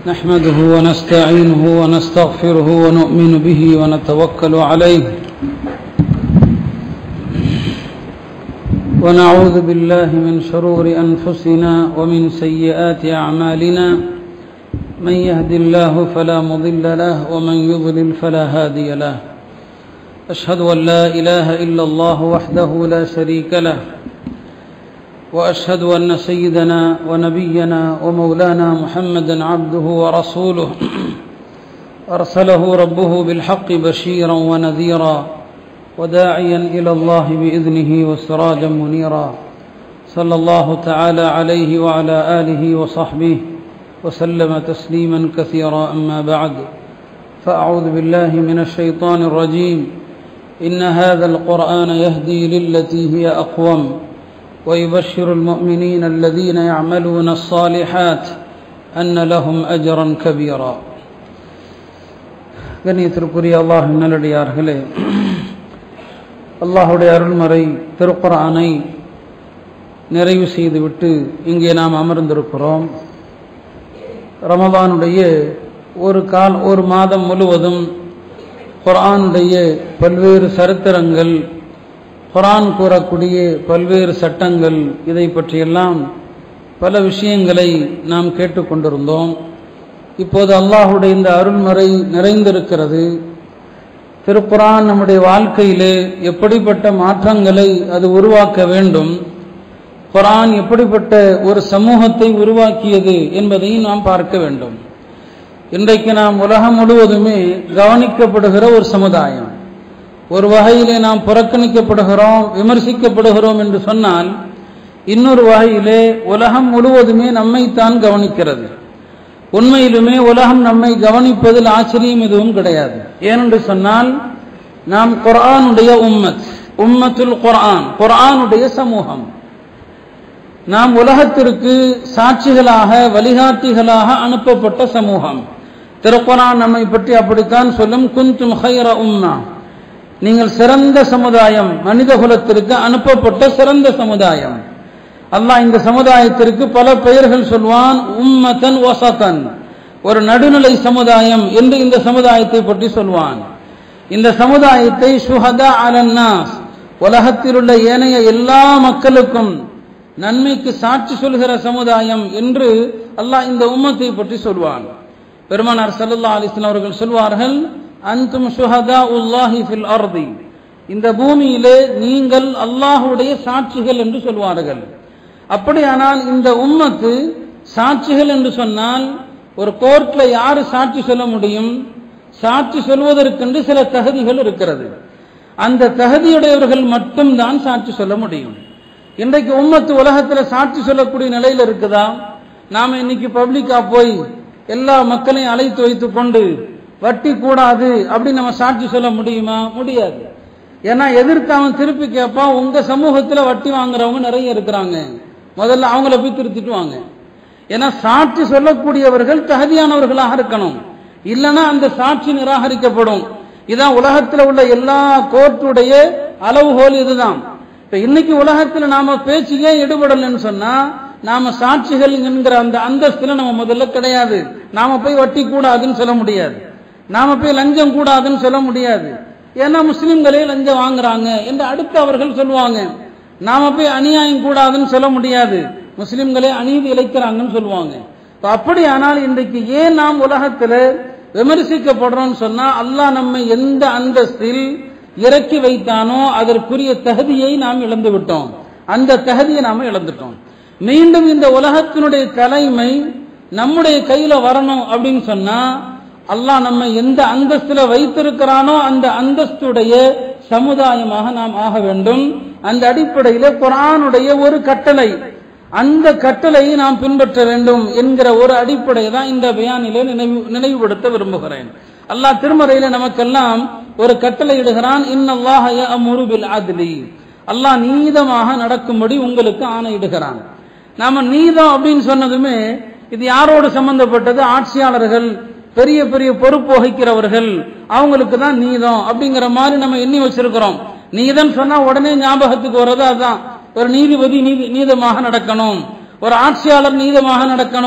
نحمده ونستعينه ونستغفره ونؤمن به ونتوكل عليه ونعوذ بالله من شرور أنفسنا ومن سيئات أعمالنا من يهد الله فلا مضل له ومن يضلل فلا هادي له أشهد أن لا إله إلا الله وحده لا شريك له واشهد ان سيدنا ونبينا ومولانا محمدا عبده ورسوله ارسله ربه بالحق بشيرا ونذيرا وداعيا الى الله باذنه وسراجا منيرا صلى الله تعالى عليه وعلى اله وصحبه وسلم تسليما كثيرا اما بعد فاعوذ بالله من الشيطان الرجيم ان هذا القران يهدي للتي هي اقوم ويبشر المؤمنين الذين يعملون الصالحات أن لهم أجرا كبيرا கண்ணியத்திற்குரிய அல்லாஹ் நல்லடியார்களே அல்லாஹுடைய அருள்மறை திருக்குரானை நிறைவு செய்துவிட்டு இங்கே நாம் அமர்ந்திருக்கிறோம் ரமதானுடைய ஒரு கால் ஒரு மாதம் முழுவதும் குரானுடைய பல்வேறு சரித்திரங்கள் குரான் கூறக்கூடிய பல்வேறு சட்டங்கள் இதை பற்றியெல்லாம் பல விஷயங்களை நாம் கேட்டுக்கொண்டிருந்தோம் இப்போது அல்லாஹுடைய இந்த அருள்முறை நிறைந்திருக்கிறது திருக்குரான் நம்முடைய வாழ்க்கையிலே எப்படிப்பட்ட மாற்றங்களை அது உருவாக்க வேண்டும் குரான் எப்படிப்பட்ட ஒரு சமூகத்தை உருவாக்கியது என்பதையும் நாம் பார்க்க வேண்டும் இன்றைக்கு நாம் உலகம் முழுவதுமே கவனிக்கப்படுகிற ஒரு சமுதாயம் ஒரு வகையிலே நாம் புறக்கணிக்கப்படுகிறோம் விமர்சிக்கப்படுகிறோம் என்று சொன்னால் இன்னொரு வகையிலே உலகம் முழுவதுமே நம்மைத்தான் கவனிக்கிறது உண்மையிலுமே உலகம் நம்மை கவனிப்பதில் ஆச்சரியம் எதுவும் கிடையாது ஏனென்று சொன்னால் நாம் குரானுடைய உம்மத் உம்மத்துல் குரான் குரானுடைய சமூகம் நாம் உலகத்திற்கு சாட்சிகளாக வழிகாட்டிகளாக அனுப்பப்பட்ட சமூகம் திருக்குரான் நம்மை பற்றி அப்படித்தான் சொல்லும் குந்தும் ஹைர உம்மா நீங்கள் சிறந்த சமுதாயம் மனித குலத்திற்கு அனுப்பப்பட்ட சிறந்த சமுதாயம் அல்லாஹ் இந்த சமுதாயத்திற்கு பல பெயர்கள் சொல்வான் உம்மதன் வசதன் ஒரு நடுநிலை சமுதாயம் என்று இந்த சமுதாயத்தை பற்றி சொல்வான் இந்த சமுதாயத்தை சுஹதா அலன்னாஸ் உலகத்தில் உள்ள ஏனைய எல்லா மக்களுக்கும் நன்மைக்கு சாட்சி சொல்கிற சமுதாயம் என்று அல்லாஹ் இந்த உம்மத்தை பற்றி சொல்வான் பெருமானார் சல்லா அலிஸ்லாம் அவர்கள் சொல்வார்கள் அந்தும் சுஹதா உல்லாஹி ஃபில் அர்தி இந்த பூமியிலே நீங்கள் அல்லாஹுடைய சாட்சிகள் என்று சொல்வார்கள் அப்படியானால் இந்த உம்மத்து சாட்சிகள் என்று சொன்னால் ஒரு கோர்ட்ல யாரு சாட்சி சொல்ல முடியும் சாட்சி சொல்வதற்கென்று சில தகுதிகள் இருக்கிறது அந்த தகுதியுடையவர்கள் மட்டும்தான் சாட்சி சொல்ல முடியும் இன்றைக்கு உம்மத்து உலகத்துல சாட்சி சொல்லக்கூடிய நிலையில இருக்குதா நாம இன்னைக்கு பப்ளிக்கா போய் எல்லா மக்களையும் அழைத்து வைத்துக் கொண்டு வட்டி கூடாது அப்படின்னு நம்ம சாட்சி சொல்ல முடியுமா முடியாது ஏன்னா எதிர்த்து அவன் திருப்பி கேட்பான் உங்க சமூகத்துல வட்டி வாங்குறவங்க நிறைய இருக்கிறாங்க முதல்ல அவங்கள போய் திருத்திட்டு வாங்க ஏன்னா சாட்சி சொல்லக்கூடியவர்கள் தகுதியானவர்களாக இருக்கணும் இல்லைன்னா அந்த சாட்சி நிராகரிக்கப்படும் இதான் உலகத்துல உள்ள எல்லா கோர்ட்டுடைய அளவுகோல் இதுதான் இப்ப இன்னைக்கு உலகத்துல நாம பேச்சு ஏன் ஈடுபடலன்னு சொன்னா நாம சாட்சிகள் என்கிற அந்த அந்தஸ்துல நம்ம முதல்ல கிடையாது நாம போய் வட்டி கூடாதுன்னு சொல்ல முடியாது நாம போய் லஞ்சம் கூடாதுன்னு சொல்ல முடியாது ஏன்னா முஸ்லிம்களே லஞ்சம் வாங்குறாங்க என்று அடுத்து அவர்கள் சொல்லுவாங்க நாம போய் அநியாயம் கூடாதுன்னு சொல்ல முடியாது முஸ்லிம்களே அநீதி இழைக்கிறாங்கன்னு சொல்லுவாங்க அப்படியானால் இன்றைக்கு ஏன் நாம் உலகத்துல விமர்சிக்கப்படுறோம் சொன்னா அல்லாஹ் நம்மை எந்த அந்தஸ்தில் இறக்கி வைத்தானோ அதற்குரிய தகுதியை நாம் இழந்து விட்டோம் அந்த தகுதியை நாம இழந்துட்டோம் மீண்டும் இந்த உலகத்தினுடைய தலைமை நம்முடைய கையில வரணும் அப்படின்னு சொன்னா அல்லாஹ் நம்ம எந்த அந்தஸ்துல வைத்திருக்கிறானோ அந்த அந்தஸ்துடைய சமுதாயமாக நாம் ஆக வேண்டும் அந்த அடிப்படையில குரானுடைய ஒரு கட்டளை அந்த கட்டளையை நாம் பின்பற்ற வேண்டும் என்கிற ஒரு அடிப்படை தான் இந்த பயானிலே நினைவு நினைவுபடுத்த விரும்புகிறேன் அல்லாஹ் திருமறையில நமக்கெல்லாம் ஒரு கட்டளை இடுகிறான் இன்னல்லாஹ யஅமுரு பில் அத்லி அல்லாஹ் நீதமாக நடக்கும்படி உங்களுக்கு ஆணையிடுகிறான் நாம நீதம் அப்படின்னு சொன்னதுமே இது யாரோடு சம்பந்தப்பட்டது ஆட்சியாளர்கள் பெரிய பெரிய பொறுப்பு வகிக்கிறவர்கள் அவங்களுக்கு தான் நீதம் அப்படிங்கிற மாதிரி நம்ம எண்ணி வச்சிருக்கிறோம் நீதம் சொன்னா உடனே ஞாபகத்துக்கு வர்றது அதுதான் ஒரு நீதிபதி நீதி நீதமாக நடக்கணும் ஒரு ஆட்சியாளர் நீதமாக நடக்கணும்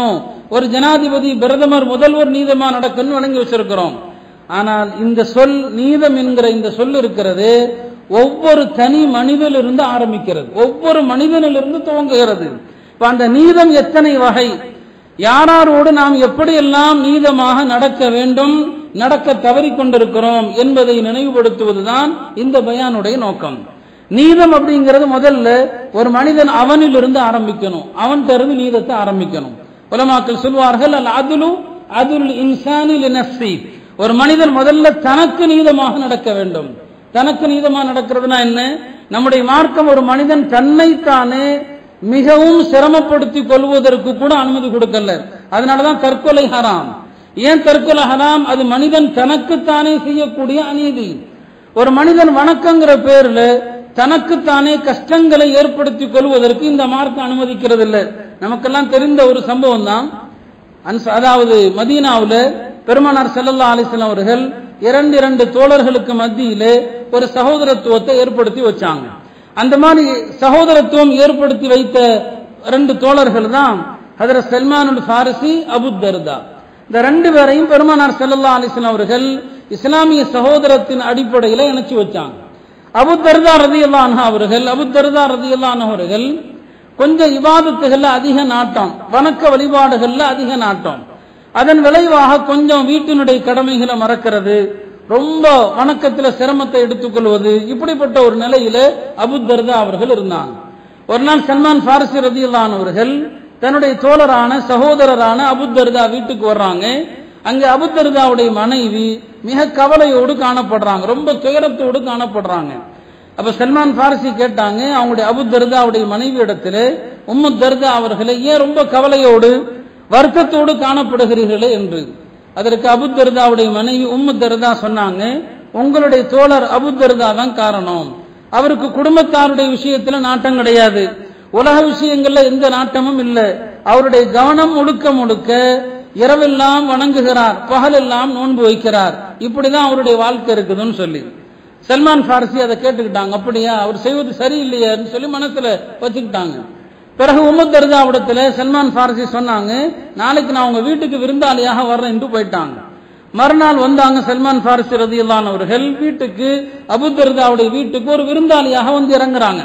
ஒரு ஜனாதிபதி பிரதமர் முதல்வர் நீதமா நடக்கணும்னு வழங்கி வச்சிருக்கிறோம் ஆனால் இந்த சொல் நீதம் என்கிற இந்த சொல் இருக்கிறது ஒவ்வொரு தனி மனிதனிலிருந்து ஆரம்பிக்கிறது ஒவ்வொரு மனிதனிலிருந்து துவங்குகிறது இப்ப அந்த நீதம் எத்தனை வகை யாராரோடு நாம் எப்படியெல்லாம் நீதமாக நடக்க வேண்டும் நடக்க தவறிக் கொண்டிருக்கிறோம் என்பதை நினைவுபடுத்துவதுதான் இந்த பயானுடைய நோக்கம் நீதம் அப்படிங்கிறது முதல்ல ஒரு மனிதன் அவனிலிருந்து ஆரம்பிக்கணும் அவன் இருந்து நீதத்தை ஆரம்பிக்கணும் உலமாக்கள் சொல்வார்கள் அல் அதுலு அதுல் இன்சானி லினஃப்சி ஒரு மனிதன் முதல்ல தனக்கு நீதமாக நடக்க வேண்டும் தனக்கு நீதமாக நடக்கிறதுனா என்ன நம்முடைய மார்க்கம் ஒரு மனிதன் தன்னைத்தானே மிகவும் சிரமப்படுத்திக் கொள்வதற்கு கூட அனுமதி கொடுக்கல அதனாலதான் தற்கொலை ஹராம் ஏன் தற்கொலை ஹராம் அது மனிதன் தனக்குத்தானே செய்யக்கூடிய அநீதி ஒரு மனிதன் வணக்கங்கிற பேர்ல தனக்குத்தானே கஷ்டங்களை ஏற்படுத்திக் கொள்வதற்கு இந்த மார்க்கம் அனுமதிக்கிறது இல்லை நமக்கெல்லாம் தெரிந்த ஒரு சம்பவம் தான் அன்ச- அதாவது மதீனாவுல பெருமானார் ஸல்லல்லாஹு அலைஹி வஸல்லம் அவர்கள் இரண்டு இரண்டு தோழர்களுக்கு மத்தியிலே ஒரு சகோதரத்துவத்தை ஏற்படுத்தி வச்சாங்க அந்த மாதிரி சகோதரத்துவம் ஏற்படுத்தி வைத்த ரெண்டு தோழர்கள் தான் ஹதரத் சல்மானுல் ஃபாரிசி அபு தர்தா இந்த ரெண்டு பேரையும் பெருமானார் ஸல்லல்லாஹு அலைஹி வஸல்லம் அவர்கள் இஸ்லாமிய சகோதரத்தின் அடிப்படையில் இணைச்சு வச்சாங்க அபு தர்தா ரதியல்லாஹு அன்ஹு அவர்கள் அபு தர்தா ரதியல்லாஹு அன்ஹு அவர்கள் கொஞ்சம் இபாதத்துகள்ல அதிக நாட்டம் வணக்க வழிபாடுகள்ல அதிக நாட்டம் அதன் விளைவாக கொஞ்சம் வீட்டினுடைய கடமைகளை மறக்கிறது ரொம்ப வணக்கத்துல சிரமத்தை எடுத்துக்கொள்வது இப்படிப்பட்ட ஒரு நிலையில அபு தர்தா அவர்கள் இருந்தாங்க ஒரு நாள் சல்மான் பாரசி ரதியுல்லான் அவர்கள் தன்னுடைய தோழரான சகோதரரான அபு தர்தா வீட்டுக்கு வர்றாங்க அங்க அபு தர்தாவுடைய மனைவி மிக கவலையோடு காணப்படுறாங்க ரொம்ப துயரத்தோடு காணப்படுறாங்க அப்ப சல்மான் பாரசி கேட்டாங்க அவங்களுடைய அபு தர்தாவுடைய மனைவி இடத்துல உம்மு தர்தா அவர்களை ஏன் ரொம்ப கவலையோடு வருத்தத்தோடு காணப்படுகிறீர்களே என்று அதற்கு அபு தர்தாவுடைய மனைவி உம்மு தர்தா சொன்னாங்க உங்களுடைய தோழர் அபு தர்தா தான் காரணம் அவருக்கு குடும்பத்தாருடைய விஷயத்துல நாட்டம் கிடையாது உலக விஷயங்கள்ல எந்த நாட்டமும் இல்லை அவருடைய கவனம் முழுக்க முழுக்க இரவெல்லாம் வணங்குகிறார் பகலெல்லாம் நோன்பு வைக்கிறார் இப்படிதான் அவருடைய வாழ்க்கை இருக்குதுன்னு சொல்லி சல்மான் பாரசி அதை கேட்டுக்கிட்டாங்க அப்படியா அவர் செய்வது சரியில்லையான்னு சொல்லி மனசுல வச்சுக்கிட்டாங்க பிறகு உமத் தர்தாவிடத்துல சல்மான் பாரசி சொன்னாங்க நாளைக்கு நான் உங்க வீட்டுக்கு விருந்தாளியாக வர்றேன் என்று போயிட்டாங்க மறுநாள் வந்தாங்க சல்மான் பாரசி ரதியல்லான் அவர்கள் வீட்டுக்கு அபு தர்தாவுடைய வீட்டுக்கு ஒரு விருந்தாளியாக வந்து இறங்குறாங்க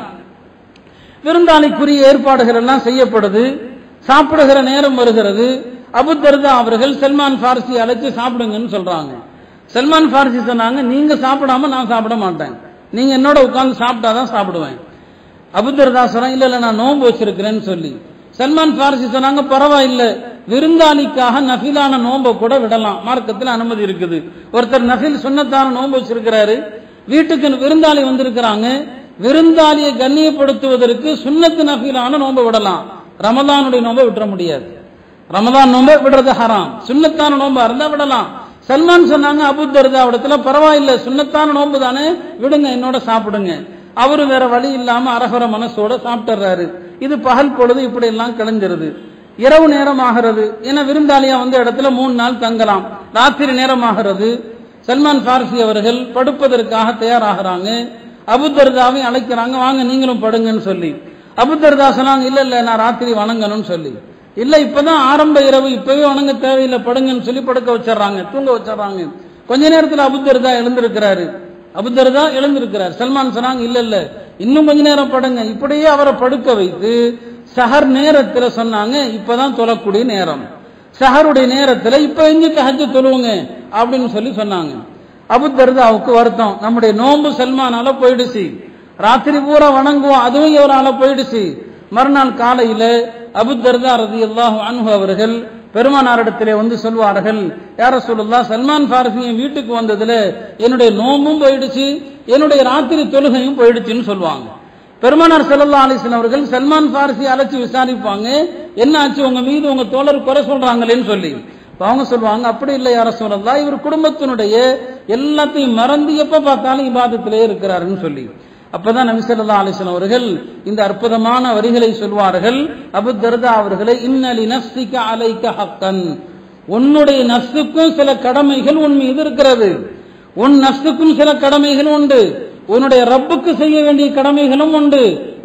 விருந்தாளிக்குரிய ஏற்பாடுகள் எல்லாம் செய்யப்படுது சாப்பிடுகிற நேரம் வருகிறது அபு தர்தா அவர்கள் சல்மான் பாரசி அழைச்சு சாப்பிடுங்கன்னு சொல்றாங்க சல்மான் பாரசி சொன்னாங்க நீங்க சாப்பிடாம நான் சாப்பிட மாட்டேன் நீங்க என்னோட உட்கார்ந்து சாப்பிட்டாதான் சாப்பிடுவேன் அபு தர்தா சொன்னாங்க இல்ல இல்ல நான் நோன்பு வச்சிருக்கிறேன்னு சொல்லி சல்மான் பாரசி சொன்னாங்க பரவாயில்ல விருந்தாளிக்காக நஃபிலான நோன்பை கூட விடலாம் மார்க்கத்தில் அனுமதி இருக்குது ஒருத்தர் நஃபில் சுன்னத்தான நோன்பு வச்சிருக்கிறாரு வீட்டுக்கு விருந்தாளி வந்திருக்கிறாங்க விருந்தாளியை கண்ணியப்படுத்துவதற்கு சுன்னத்து நஃபிலான நோன்பை விடலாம் ரமதானுடைய நோன்பை விட்டுற முடியாது ரமதான் நோன்பை விடுறது ஹராம் சுன்னத்தான நோன்பா இருந்தா விடலாம் சல்மான் சொன்னாங்க அபு தர்தா இடத்துல பரவாயில்ல சுன்னத்தான நோன்பு தானே விடுங்க என்னோட சாப்பிடுங்க அவரு வேற வழி இல்லாம அரகர மனசோட சாப்பிட்டுறாரு இது பகல் பொழுது இப்படி எல்லாம் கலைஞ்சிருது இரவு நேரம் ஆகிறது ஏன்னா விருந்தாளியா வந்த இடத்துல மூணு நாள் தங்கலாம் ராத்திரி நேரம் ஆகிறது சல்மான் பாரசி அவர்கள் படுப்பதற்காக தயாராகிறாங்க அபுதர்தாவை அழைக்கிறாங்க வாங்க நீங்களும் படுங்கன்னு சொல்லி அபுதர்தா சொன்னாங்க இல்ல இல்ல நான் ராத்திரி வணங்கணும்னு சொல்லி இல்ல இப்பதான் ஆரம்ப இரவு இப்பவே வணங்க தேவையில்லை படுங்கன்னு சொல்லி படுக்க வச்சிடறாங்க தூங்க வச்சிடறாங்க கொஞ்ச நேரத்துல அபுதர்தா எழுந்திருக்கிறாரு அபுதர்தா எழுந்திருக்கிறார் சல்மான் சொன்னாங்க இல்ல இல்ல இன்னும் கொஞ்ச நேரம் படுங்க இப்படியே அவரை படுக்க வைத்து சஹர் நேரத்துல சொன்னாங்க இப்பதான் தொழக்கூடிய நேரம் சஹருடைய நேரத்துல இப்ப எங்க தஹஜ் தொழுவுங்க அப்படின்னு சொல்லி சொன்னாங்க அபு தர்தாவுக்கு வருத்தம் நம்முடைய நோன்பு சல்மானால போயிடுச்சு ராத்திரி பூரா வணங்குவோம் அதுவும் இவரால போயிடுச்சு மறுநாள் காலையில அபு தர்தா ரதி அல்லாஹு அன்ஹு அவர்கள் பெருமானாரிடத்திலே வந்து சொல்வார்கள் யார சொல்லுல்லா சல்மான் பாரசி என் வீட்டுக்கு வந்ததுல என்னுடைய நோம்பும் போயிடுச்சு என்னுடைய ராத்திரி தொழுகையும் போயிடுச்சுன்னு சொல்லுவாங்க பெருமானார் செல்லல்லா அலிஸ்லாம் அவர்கள் சல்மான் பாரசி அழைச்சு விசாரிப்பாங்க என்ன ஆச்சு உங்க மீது உங்க தோழர் குறை சொல்றாங்களேன்னு சொல்லி அப்ப அவங்க சொல்லுவாங்க அப்படி இல்லை யார சொல்லலாம் இவர் குடும்பத்தினுடைய எல்லாத்தையும் மறந்து எப்ப பார்த்தாலும் இபாதத்திலே இருக்கிறாருன்னு சொல்லி அப்பதான் நபி ஸல்லல்லாஹு அலைஹி வஸல்லம் அவர்கள் இந்த அற்புதமான வரிகளை சொல்வார்கள் அபு தர்தா அவர்களை இன்னலி நஃப்ஸிக அலைக ஹக்கன் உன்னுடைய நஃப்ஸுக்கும் சில கடமைகள் உன் மீது இருக்கிறது உன் நஃப்ஸுக்கும் சில கடமைகள் உண்டு உன்னுடைய ரப்புக்கு செய்ய வேண்டிய கடமைகளும் உண்டு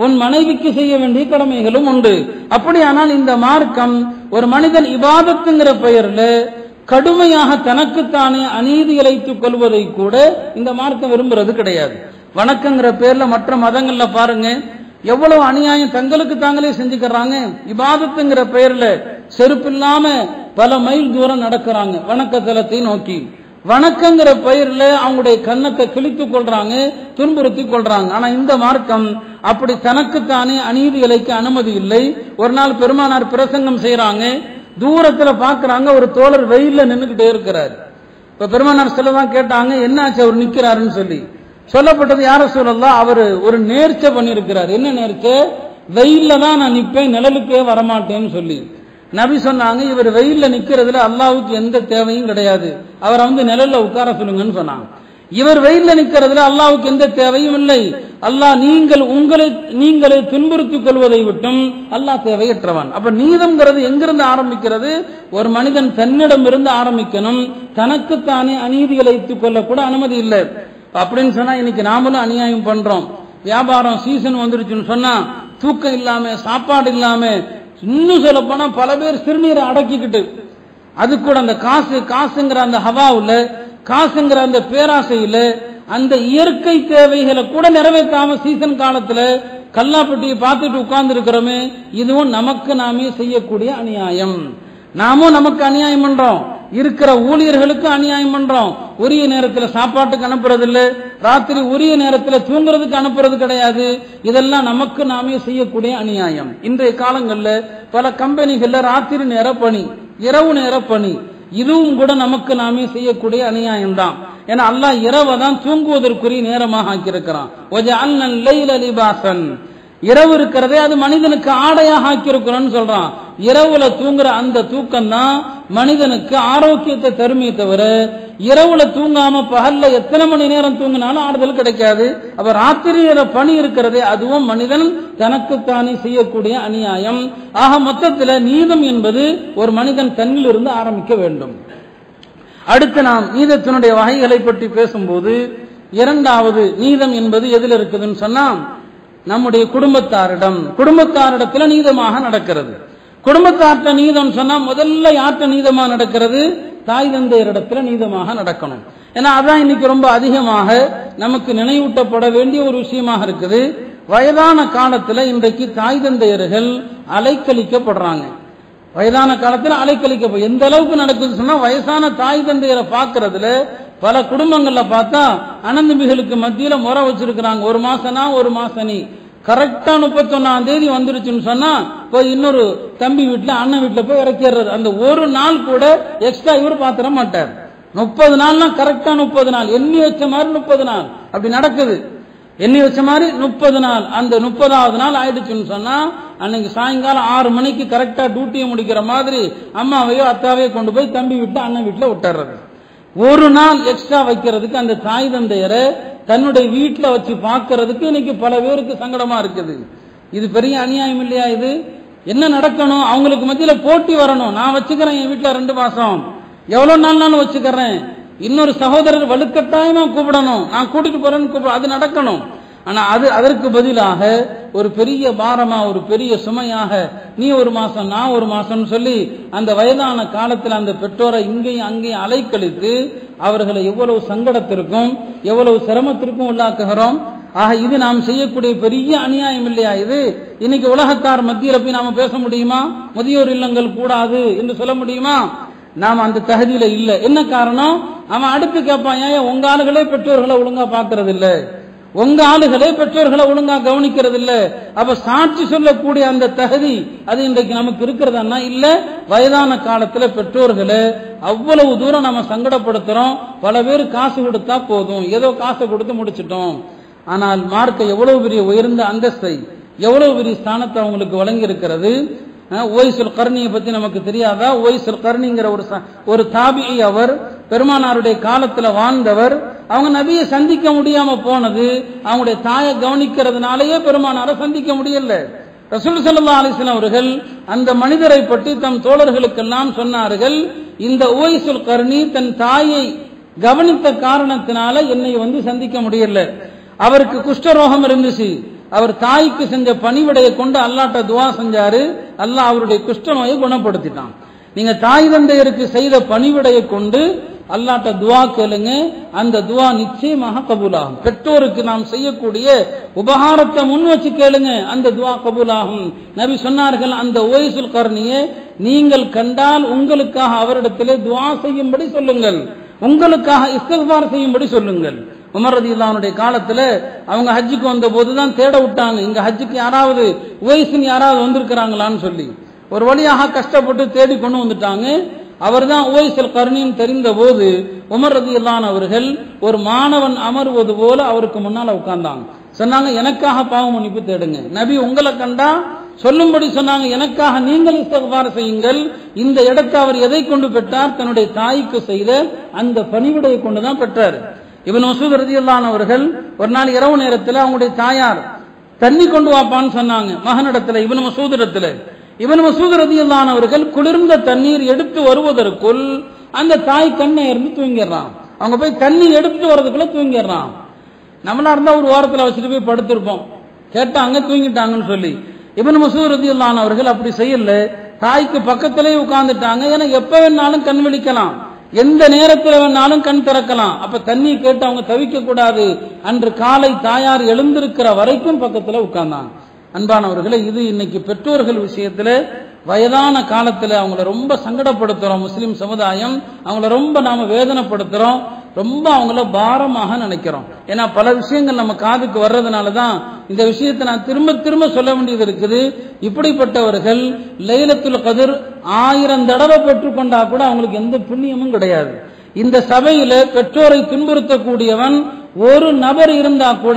உன் மனைவிக்கு செய்ய வேண்டிய கடமைகளும் உண்டு அப்படியானால் இந்த மார்க்கம் ஒரு மனிதன் இபாதத்துங்கிற பெயர்ல கடுமையாக தனக்குத்தானே அநீதி இழைத்துக் கொள்வதை கூட இந்த மார்க்கம் விரும்புறது கிடையாது வணக்கங்கிற பேர்ல மற்ற மதங்கள்ல பாருங்க எவ்வளவு அநியாயம் தங்களுக்கு தாங்களே செஞ்சுக்கிறாங்க இபாதத்துங்கிற பெயர்ல செருப்பில்லாம பல மைல் தூரம் நடக்கிறாங்க வணக்கத்தலத்தை நோக்கி வணக்கங்கிற பெயர்ல அவங்களுடைய கன்னத்தை கிழித்துக் கொள்றாங்க துன்புறுத்தி கொள்றாங்க ஆனா இந்த மார்க்கம் அப்படி தனக்குத்தானே அநீதி இழைக்க அனுமதி இல்லை ஒரு நாள் பெருமானார் பிரசங்கம் செய்யறாங்க தூரத்துல பாக்குறாங்க ஒரு தோழர் வெயில்ல நின்னுகிட்டே இருக்கிறார் இப்ப பெருமானார் சொல்லதான் கேட்டாங்க என்னாச்சு அவர் நிக்கிறாருன்னு சொல்லி சொல்லப்பட்டது யார சொல்லலாம் அவர் ஒரு நேர்ச்சை பண்ணிருக்கிறார் என்ன நேர்ச்சை வெயில்ல தான் நான் நிப்பேன் நிழலுக்கே வரமாட்டேன்னு சொல்லி நபி சொன்னாங்க இவர் வெயில்ல நிக்கிறதுல அல்லாவுக்கு எந்த தேவையும் கிடையாது அவரை வந்து நிழல்ல உட்கார சொல்லுங்கன்னு சொன்னாங்க இவர் வெயில்ல நிக்கிறதுல அல்லாவுக்கு எந்த தேவையும் இல்லை அல்லாஹ் நீங்கள் உங்களை நீங்களை துன்புறுத்திக் கொள்வதை விட்டும் அல்லாஹ் தேவையற்றவன் அப்ப நீதம்ங்கிறது எங்கிருந்து ஆரம்பிக்கிறது ஒரு மனிதன் தன்னிடம் இருந்து ஆரம்பிக்கணும் தனக்குத்தானே அநீதி இழைத்துக் கொள்ள கூட அனுமதி இல்லை அப்படின்னு சொன்னா இன்னைக்கு நாமளும் அநியாயம் பண்றோம் வியாபாரம் சீசன் வந்துருச்சுன்னு சொன்னா தூக்கம் இல்லாம சாப்பாடு இல்லாம இன்னும் சொல்ல போனா பல பேர் சிறுநீரை அடக்கிக்கிட்டு அது கூட அந்த காசு காசுங்கிற அந்த ஹவாவுல காசுங்கிற அந்த பேராசையில அந்த இயற்கை தேவைகளை கூட நிறைவேற்றாம சீசன் காலத்துல கல்லாப்பட்டியை பார்த்துட்டு உட்கார்ந்து இருக்கிறோமே இதுவும் நமக்கு நாமே செய்யக்கூடிய அநியாயம் நாமும் நமக்கு அநியாயம் பண்றோம் இருக்கிற ஊழியர்களுக்கு அநியாயம் பண்றோம் உரிய நேரத்துல சாப்பாட்டுக்கு அனுப்புறது இல்ல ராத்திரி உரிய நேரத்துல தூங்குறதுக்கு அனுப்புறது கிடையாது இதெல்லாம் நமக்கு நாமே செய்யக்கூடிய அநியாயம் இன்றைய காலங்கள்ல பல கம்பெனிகள்ல ராத்திரி நேர பணி இரவு நேர பணி இதுவும் கூட நமக்கு நாமே செய்யக்கூடிய அநியாயம் தான் ஏன்னா அல்லாஹ் இரவை தான் தூங்குவதற்குரிய நேரமாக ஆக்கியிருக்கிறான் லிபாசன் இரவு இருக்கிறதே அது மனிதனுக்கு ஆடையாக ஆக்கியிருக்கிறோம்னு சொல்றான் இரவுல தூங்குற அந்த தூக்கம் தான் மனிதனுக்கு ஆரோக்கியத்தை தருமே தவிர இரவுல தூங்காம பகல்ல எத்தனை மணி நேரம் தூங்கினாலும் ஆறுதல் கிடைக்காது அப்ப ராத்திரி நேர பணி இருக்கிறதே அதுவும் மனிதன் தனக்குத்தானே செய்யக்கூடிய அநியாயம் ஆக மொத்தத்துல நீதம் என்பது ஒரு மனிதன் தன்னில் இருந்து ஆரம்பிக்க வேண்டும் அடுத்து நாம் நீதத்தினுடைய வகைகளை பற்றி பேசும்போது இரண்டாவது நீதம் என்பது எதில் இருக்குதுன்னு சொன்னா நம்முடைய குடும்பத்தாரிடம் குடும்பத்தாரிடத்துல நீதமாக நடக்கிறது குடும்பத்தார்ட்ட நீதம் சொன்னா முதல்ல யார்கிட்ட நீதமா நடக்கிறது தாய் தந்தையரிடத்துல நீதமாக நடக்கணும் ஏன்னா அதான் இன்னைக்கு ரொம்ப அதிகமாக நமக்கு நினைவூட்டப்பட வேண்டிய ஒரு விஷயமாக இருக்குது வயதான காலத்துல இன்றைக்கு தாய் தந்தையர்கள் அலைக்கழிக்கப்படுறாங்க வயதான காலத்துல அலைக்கழிக்க எந்த அளவுக்கு நடக்குது சொன்னா வயசான தாய் தந்தையரை பாக்குறதுல பல குடும்பங்கள்ல பார்த்தா அனந்தமிகளுக்கு மத்தியில முறை வச்சிருக்கிறாங்க ஒரு மாசனா ஒரு மாசம் நீ கரெக்டா முப்பத்தொன்னாம் தேதி வந்துருச்சுன்னு சொன்னா போய் இன்னொரு தம்பி வீட்டுல அண்ணன் வீட்டுல போய் இறக்கிடுறது அந்த ஒரு நாள் கூட எக்ஸ்ட்ரா இவர் பாத்திர மாட்டார் முப்பது நாள்னா கரெக்டா முப்பது நாள் எண்ணி வச்ச மாதிரி முப்பது நாள் அப்படி நடக்குது எண்ணி வச்ச மாதிரி முப்பது நாள் அந்த முப்பதாவது நாள் ஆயிடுச்சுன்னு சொன்னா அன்னைக்கு சாயங்காலம் ஆறு மணிக்கு கரெக்டா டியூட்டியை முடிக்கிற மாதிரி அம்மாவையோ அத்தாவையோ கொண்டு போய் தம்பி வீட்டுல அண்ணன் வீட்டுல விட்டுறது ஒரு நாள் எக்ஸ்ட்ரா வைக்கிறதுக்கு அந்த தாய் தந்தையரை தன்னுடைய வீட்டுல வச்சு பார்க்கறதுக்கு இன்னைக்கு பல பேருக்கு சங்கடமா இருக்குது இது பெரிய அநியாயம் இல்லையா இது என்ன நடக்கணும் அவங்களுக்கு மத்தியில போட்டி வரணும் நான் வச்சுக்கிறேன் என் வீட்டுல ரெண்டு மாசம் எவ்வளவு நாள் நானும் வச்சுக்கிறேன் இன்னொரு சகோதரர் வலுக்கட்டாயமா கூப்பிடணும் நான் கூட்டிட்டு போறேன்னு கூப்பிட அது நடக்கணும் ஆனா அது அதற்கு பதிலாக ஒரு பெரிய பாரமா ஒரு பெரிய சுமையாக நீ ஒரு மாசம் நான் ஒரு மாசம் சொல்லி அந்த வயதான காலத்தில் அந்த பெற்றோரை இங்கேயும் அங்கேயும் அலைக்கழித்து அவர்களை எவ்வளவு சங்கடத்திற்கும் எவ்வளவு சிரமத்திற்கும் உள்ளாக்குகிறோம் ஆக இது நாம் செய்யக்கூடிய பெரிய அநியாயம் இல்லையா இது இன்னைக்கு உலகத்தார் மத்தியில போய் நாம பேச முடியுமா முதியோர் இல்லங்கள் கூடாது என்று சொல்ல முடியுமா நாம் அந்த தகுதியில இல்ல என்ன காரணம் அவன் அடுத்து கேட்பான் ஏன் உங்க ஆளுகளே பெற்றோர்களை ஒழுங்கா பாக்குறது இல்ல உங்க ஆளுகளே பெற்றோர்களை ஒழுங்கா கவனிக்கிறது இல்ல அப்ப சாட்சி சொல்லக்கூடிய அந்த தகுதி அது இன்றைக்கு நமக்கு இருக்கிறதா இல்ல வயதான காலத்துல பெற்றோர்களை அவ்வளவு தூரம் நம்ம சங்கடப்படுத்துறோம் பல பேர் காசு கொடுத்தா போதும் ஏதோ காசை கொடுத்து முடிச்சிட்டோம் ஆனால் மார்க்க எவ்வளவு பெரிய உயர்ந்த அந்தஸ்தை எவ்வளவு பெரிய ஸ்தானத்தை அவங்களுக்கு வழங்கி இருக்கிறது ஓய்சுல் கர்ணியை பத்தி நமக்கு தெரியாதா ஓய்சுல் கர்ணிங்கிற ஒரு ஒரு தாபி அவர் பெருமானாருடைய காலத்துல வாழ்ந்தவர் அவங்க நபியை சந்திக்க முடியாம போனது அவங்களுடைய தாயை கவனிக்கிறதுனாலயே பெருமானாரை சந்திக்க முடியல ரசூல் சல்லா அலிஸ்லாம் அவர்கள் அந்த மனிதரை பற்றி தம் தோழர்களுக்கெல்லாம் சொன்னார்கள் இந்த ஓய்சுல் கர்ணி தன் தாயை கவனித்த காரணத்தினால என்னை வந்து சந்திக்க முடியல அவருக்கு குஷ்டரோகம் இருந்துச்சு அவர் தாய்க்கு செஞ்ச பணிவிடையை கொண்டு அல்லாட்ட துவா செஞ்சாரு அல்லாஹ் அவருடைய குஷ்ட நோயை குணப்படுத்திட்டான் நீங்க தாய் தந்தையருக்கு செய்த பணிவிடையை கொண்டு அல்லாட்ட துவா கேளுங்க அந்த துவா நிச்சயமாக கபூலாகும் பெற்றோருக்கு நாம் செய்யக்கூடிய உபகாரத்தை முன் வச்சு கேளுங்க அந்த துவா கபூலாகும் நபி சொன்னார்கள் அந்த ஓய்சுல் கர்ணியை நீங்கள் கண்டால் உங்களுக்காக அவரிடத்திலே துவா செய்யும்படி சொல்லுங்கள் உங்களுக்காக இஸ்திஃபார் செய்யும்படி சொல்லுங்கள் உமர் ரதியுல்லாவுடைய காலத்துல அவங்க ஹஜ்ஜுக்கு வந்த போதுதான் தேட விட்டாங்க இங்க ஹஜ்ஜுக்கு யாராவது உவைசின் யாராவது வந்திருக்கிறாங்களான்னு சொல்லி ஒரு வழியாக கஷ்டப்பட்டு தேடி கொண்டு வந்துட்டாங்க அவர் தான் உவைசல் கருணின்னு தெரிந்த போது உமர் ரதியுல்லான் அவர்கள் ஒரு மாணவன் அமர்வது போல அவருக்கு முன்னால உட்கார்ந்தாங்க சொன்னாங்க எனக்காக பாவ மன்னிப்பு தேடுங்க நபி உங்களை கண்டா சொல்லும்படி சொன்னாங்க எனக்காக நீங்கள் இஸ்திக்பார் செய்யுங்கள் இந்த இடத்தை அவர் எதை கொண்டு பெற்றார் தன்னுடைய தாய்க்கு செய்த அந்த பணிவிடையை கொண்டுதான் பெற்றார் இவன் மசூத் ரதியுல்லான் அவர்கள் ஒரு நாள் இரவு நேரத்தில் அவங்களுடைய தாயார் தண்ணி கொண்டு வாப்பான்னு சொன்னாங்க மகனிடத்துல இவன் மசூத் இடத்துல இவன் மசூத் ரதியுல்லான் அவர்கள் குளிர்ந்த தண்ணீர் எடுத்து வருவதற்குள் அந்த தாய் கண்ணை இருந்து தூங்கிடுறான் அவங்க போய் தண்ணி எடுத்து வர்றதுக்குள்ள தூங்கிடுறான் நம்மளா இருந்தா ஒரு வாரத்துல வச்சுட்டு போய் படுத்திருப்போம் கேட்டாங்க தூங்கிட்டாங்கன்னு சொல்லி இவன் மசூத் ரதியுல்லான் அவர்கள் அப்படி செய்யல தாய்க்கு பக்கத்திலே உட்கார்ந்துட்டாங்க ஏன்னா எப்ப வேணாலும் கண் விழிக்கலாம் எந்த நேரத்தில் வேணாலும் கண் திறக்கலாம் அப்ப தண்ணி கேட்டு அவங்க தவிக்க கூடாது அன்று காலை தாயார் எழுந்திருக்கிற வரைக்கும் பக்கத்துல உட்கார்ந்தாங்க அன்பானவர்களே இது இன்னைக்கு பெற்றோர்கள் விஷயத்துல வயதான காலத்துல அவங்கள ரொம்ப சங்கடப்படுத்துறோம் முஸ்லிம் சமுதாயம் அவங்கள ரொம்ப நாம வேதனைப்படுத்துறோம் ரொம்ப அவங்கள பாரமாக நினைக்கிறோம் ஏன்னா பல விஷயங்கள் நம்ம காதுக்கு வர்றதுனால தான் இந்த விஷயத்தை நான் திரும்ப திரும்ப சொல்ல வேண்டியது இருக்குது இப்படிப்பட்டவர்கள் லைலத்துல் கதிர் ஆயிரம் தடவை பெற்றுக்கொண்டா கூட அவங்களுக்கு எந்த புண்ணியமும் கிடையாது இந்த சபையில பெற்றோரை துன்புறுத்தக்கூடியவன் ஒரு நபர் இருந்தா கூட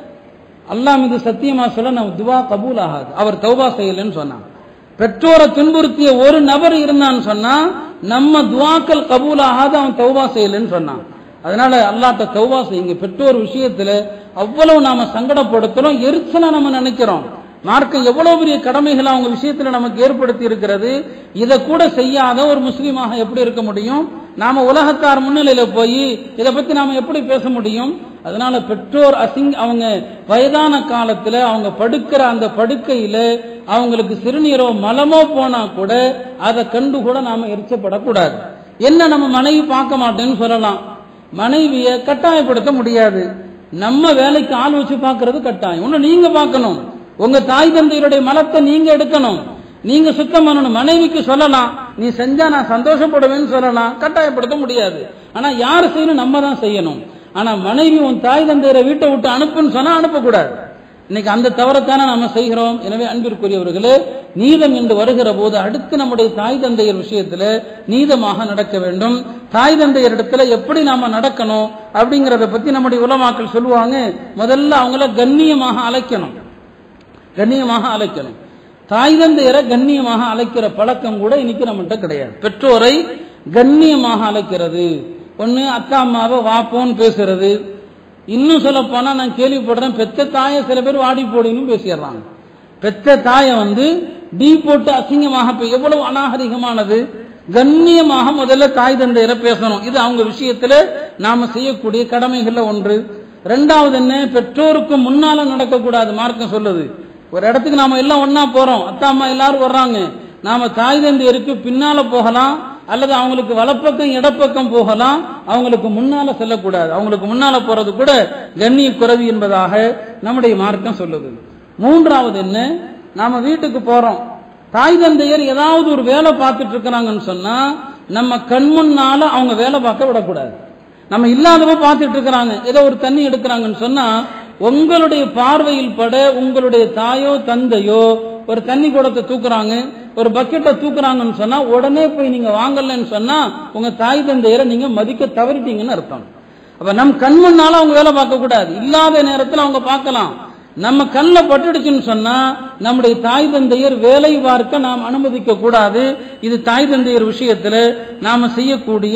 அல்லாஹ் மீது சத்தியமா சொல்ல நம்ம துவா கபூல் ஆகாது அவர் தௌபா செய்யலன்னு சொன்னான் பெற்றோரை துன்புறுத்திய ஒரு நபர் இருந்தான்னு சொன்னா நம்ம துவாக்கள் கபூல் ஆகாது அவன் தௌபா செய்யலன்னு சொன்னான் அதனால அல்லாட்ட தௌபா செய்யுங்க பெற்றோர் விஷயத்துல அவ்வளவு நாம சங்கடப்படுத்துறோம் எரிச்சலா நம்ம நினைக்கிறோம் மார்க்கம் எவ்வளவு பெரிய கடமைகளை அவங்க விஷயத்துல நமக்கு ஏற்படுத்தி இருக்கிறது இதை கூட செய்யாத ஒரு முஸ்லீமாக எப்படி இருக்க முடியும் நாம உலகத்தார் முன்னிலையில போய் இதை பத்தி நாம எப்படி பேச முடியும் அதனால பெற்றோர் அசிங் அவங்க வயதான காலத்துல அவங்க படுக்கிற அந்த படுக்கையில அவங்களுக்கு சிறுநீரோ மலமோ போனா கூட அதை கண்டு கூட நாம எரிச்சப்படக்கூடாது என்ன நம்ம மனைவி பார்க்க மாட்டேன்னு சொல்லலாம் மனைவிய கட்டாயப்படுத்த முடியாது நம்ம வேலைக்கு ஆள் வச்சு பார்க்கிறது கட்டாயம் ஒண்ணு நீங்க பார்க்கணும் உங்க தாய் தந்தையருடைய மலத்தை நீங்க எடுக்கணும் நீங்க சுத்தம் பண்ணணும் மனைவிக்கு சொல்லலாம் நீ செஞ்சா நான் சந்தோஷப்படுவேன்னு சொல்லலாம் கட்டாயப்படுத்த முடியாது ஆனா யார் செய்யணும் நம்ம தான் செய்யணும் ஆனா மனைவி உன் தாய் தந்தையரை வீட்டை விட்டு அனுப்புன்னு சொன்னா அனுப்பக்கூடாது இன்னைக்கு அந்த தவறத்தான நாம செய்கிறோம் எனவே அன்பிற்குரியவர்களே நீதம் என்று வருகிற போது அடுத்து நம்முடைய தாய் தந்தையர் விஷயத்துல நீதமாக நடக்க வேண்டும் தாய் தந்தையர் இடத்துல எப்படி நாம நடக்கணும் அப்படிங்கறத பத்தி நம்முடைய உலமாக்கள் சொல்லுவாங்க முதல்ல அவங்கள கண்ணியமாக அழைக்கணும் கண்ணியமாக அழைக்கணும் தாய் தந்தையரை கண்ணியமாக அழைக்கிற பழக்கம் கூட இன்னைக்கு நம்மகிட்ட கிடையாது பெற்றோரை கண்ணியமாக அழைக்கிறது ஒண்ணு அத்தா அம்மாவை வாப்போன்னு பேசுறது இன்னும் சொல்ல போனா நான் கேள்விப்படுறேன் பெத்த தாயை சில பேர் வாடி போடின்னு பேசிடுறாங்க பெத்த தாயை வந்து டீ போட்டு அசிங்கமாக இப்ப எவ்வளவு அநாகரிகமானது கண்ணியமாக முதல்ல தாய் தந்தையரை பேசணும் இது அவங்க விஷயத்துல நாம செய்யக்கூடிய கடமைகள்ல ஒன்று ரெண்டாவது என்ன பெற்றோருக்கு முன்னால நடக்கக்கூடாது மார்க்கம் சொல்லுது ஒரு இடத்துக்கு நாம எல்லாம் ஒன்னா போறோம் அத்தா அம்மா எல்லாரும் வர்றாங்க நாம தாய் தந்தையருக்கு பின்னால போகலாம் அல்லது அவங்களுக்கு வலப்பக்கம் இடப்பக்கம் போகலாம் அவங்களுக்கு முன்னால செல்லக்கூடாது அவங்களுக்கு முன்னால போறது கூட கண்ணிய குறைவு என்பதாக நம்முடைய மார்க்கம் சொல்லுது மூன்றாவது என்ன நாம வீட்டுக்கு போறோம் தாய் தந்தையர் ஏதாவது ஒரு வேலை பார்த்துட்டு இருக்கிறாங்கன்னு சொன்னா நம்ம கண் முன்னால அவங்க வேலை பார்க்க விடக்கூடாது நம்ம இல்லாதவ பார்த்துட்டு இருக்கிறாங்க ஏதோ ஒரு தண்ணி எடுக்கிறாங்கன்னு சொன்னா உங்களுடைய பார்வையில் பட உங்களுடைய தாயோ தந்தையோ ஒரு தண்ணி குடத்தை தூக்குறாங்க ஒரு பக்கெட்டை தூக்குறாங்கன்னு சொன்னா உடனே போய் நீங்க வாங்கலன்னு சொன்னா உங்க தாய் தந்தையரை நீங்க மதிக்க தவறிட்டீங்கன்னு அர்த்தம் அப்ப நம் கண் முன்னால அவங்க வேலை பார்க்க கூடாது இல்லாத நேரத்தில் அவங்க பார்க்கலாம் நம்ம கண்ணில் பட்டுடுச்சுன்னு சொன்னா நம்முடைய தாய் தந்தையர் வேலை பார்க்க நாம் அனுமதிக்க கூடாது இது தாய் தந்தையர் விஷயத்துல நாம செய்யக்கூடிய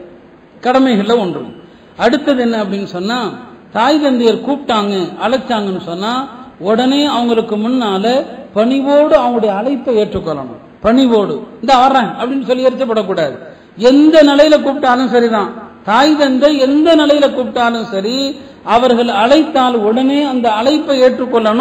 கடமைகள்ல ஒன்று அடுத்தது என்ன அப்படின்னு சொன்னா தாய் தந்தையர் கூப்பிட்டாங்க அழைச்சாங்கன்னு சொன்னா உடனே அவங்களுக்கு முன்னால பணிவோடு அவங்களுடைய அழைப்பை ஏற்றுக்கொள்ளணும் பணிவோடு இந்த வர்றேன் அப்படின்னு சொல்லி எரிச்சப்படக்கூடாது எந்த நிலையில கூப்பிட்டாலும் சரிதான் தாய் தந்தை எந்த நிலையில கூப்பிட்டாலும் சரி அவர்கள் அழைத்தால் உடனே அந்த அழைப்பை ஏற்றுக்கொள்ளணும்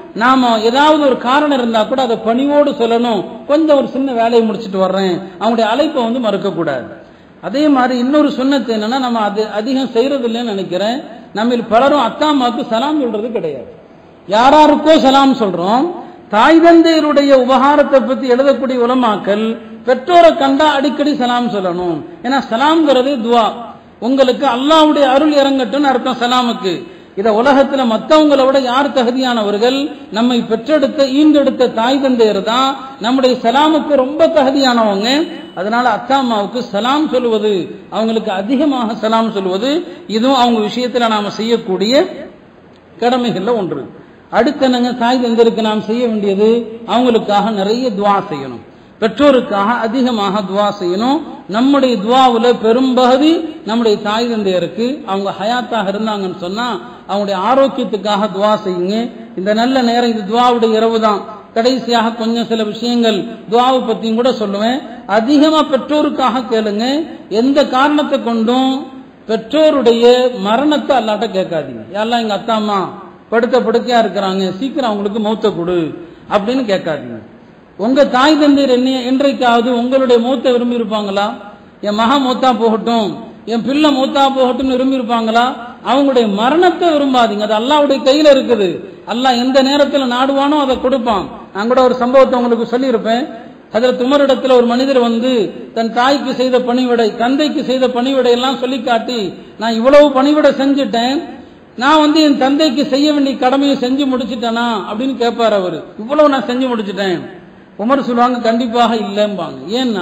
நாம ஏதாவது ஒரு காரணம் இருந்தா கூட அதை பணிவோடு சொல்லணும் கொஞ்சம் ஒரு சின்ன வேலையை முடிச்சிட்டு வர்றேன் அவங்களுடைய அழைப்பை வந்து மறுக்க கூடாது அதே மாதிரி இன்னொரு சுண்ணத்து என்னன்னா நம்ம அது அதிகம் செய்யறது இல்லைன்னு நினைக்கிறேன் நம்ம பலரும் அத்தாமாக்கு சலாம் சொல்றது கிடையாது யாராருக்கோ சலாம் சொல்றோம் தாய் தந்தையருடைய உபகாரத்தை பத்தி எழுதக்கூடிய உலமாக்கள் பெற்றோரை கண்டா அடிக்கடி சலாம் சொல்லணும் ஏன்னா சலாம்ங்கிறது துவா உங்களுக்கு அல்லாவுடைய அருள் இறங்கட்டும்னு அர்த்தம் சலாமுக்கு இத உலகத்துல மத்தவங்களை விட யார் தகுதியானவர்கள் நம்மை பெற்றெடுத்த ஈண்டெடுத்த தாய் தந்தையர் தான் நம்முடைய சலாமுக்கு ரொம்ப தகுதியானவங்க அதனால அத்தா அம்மாவுக்கு சலாம் சொல்லுவது அவங்களுக்கு அதிகமாக சலாம் சொல்லுவது இதுவும் அவங்க விஷயத்துல நாம செய்யக்கூடிய கடமைகள்ல ஒன்று அடுத்து என்னங்க தாய் தந்தருக்கு நாம் செய்ய வேண்டியது அவங்களுக்காக நிறைய துவா செய்யணும் பெற்றோருக்காக அதிகமாக துவா செய்யணும் நம்முடைய துவாவுல பெரும்பகுதி நம்முடைய தாய் தந்தையருக்கு அவங்க ஹயாத்தாக இருந்தாங்கன்னு சொன்னா அவங்களுடைய ஆரோக்கியத்துக்காக துவா செய்யுங்க இந்த நல்ல நேரம் இது துவாவுடைய இரவு தான் கடைசியாக கொஞ்சம் சில விஷயங்கள் துவாவை பத்தியும் கூட சொல்லுவேன் அதிகமா பெற்றோருக்காக கேளுங்க எந்த காரணத்தை கொண்டும் பெற்றோருடைய மரணத்தை அல்லாட்ட கேட்காதீங்க யாரெல்லாம் எங்க அத்தா அம்மா படுத்த படுக்கையா இருக்கிறாங்க சீக்கிரம் அவங்களுக்கு மௌத்த கொடு அப்படின்னு கேட்காதீங்க உங்க தாய் தந்தையர் என்ன என்றைக்காவது உங்களுடைய மூத்த விரும்பி இருப்பாங்களா என் மகா மூத்தா போகட்டும் என் பிள்ளை மூத்தா போகட்டும் விரும்பி இருப்பாங்களா அவங்களுடைய மரணத்தை விரும்பாதீங்க அது அல்லாவுடைய கையில இருக்குது அல்லாஹ் எந்த நேரத்தில் நாடுவானோ அதை கொடுப்பான் நான் கூட ஒரு சம்பவத்தை உங்களுக்கு சொல்லியிருப்பேன் அதுல துமரிடத்துல ஒரு மனிதர் வந்து தன் தாய்க்கு செய்த பணிவிடை தந்தைக்கு செய்த பணிவிடை எல்லாம் சொல்லி காட்டி நான் இவ்வளவு பணிவிடை செஞ்சுட்டேன் நான் வந்து என் தந்தைக்கு செய்ய வேண்டிய கடமையை செஞ்சு முடிச்சிட்டேனா அப்படின்னு கேட்பார் அவர் இவ்வளவு நான் செஞ்சு முடிச்சிட்டேன் உமர் சொல்லுவாங்க கண்டிப்பாக இல்லைம்பாங்க ஏன்னா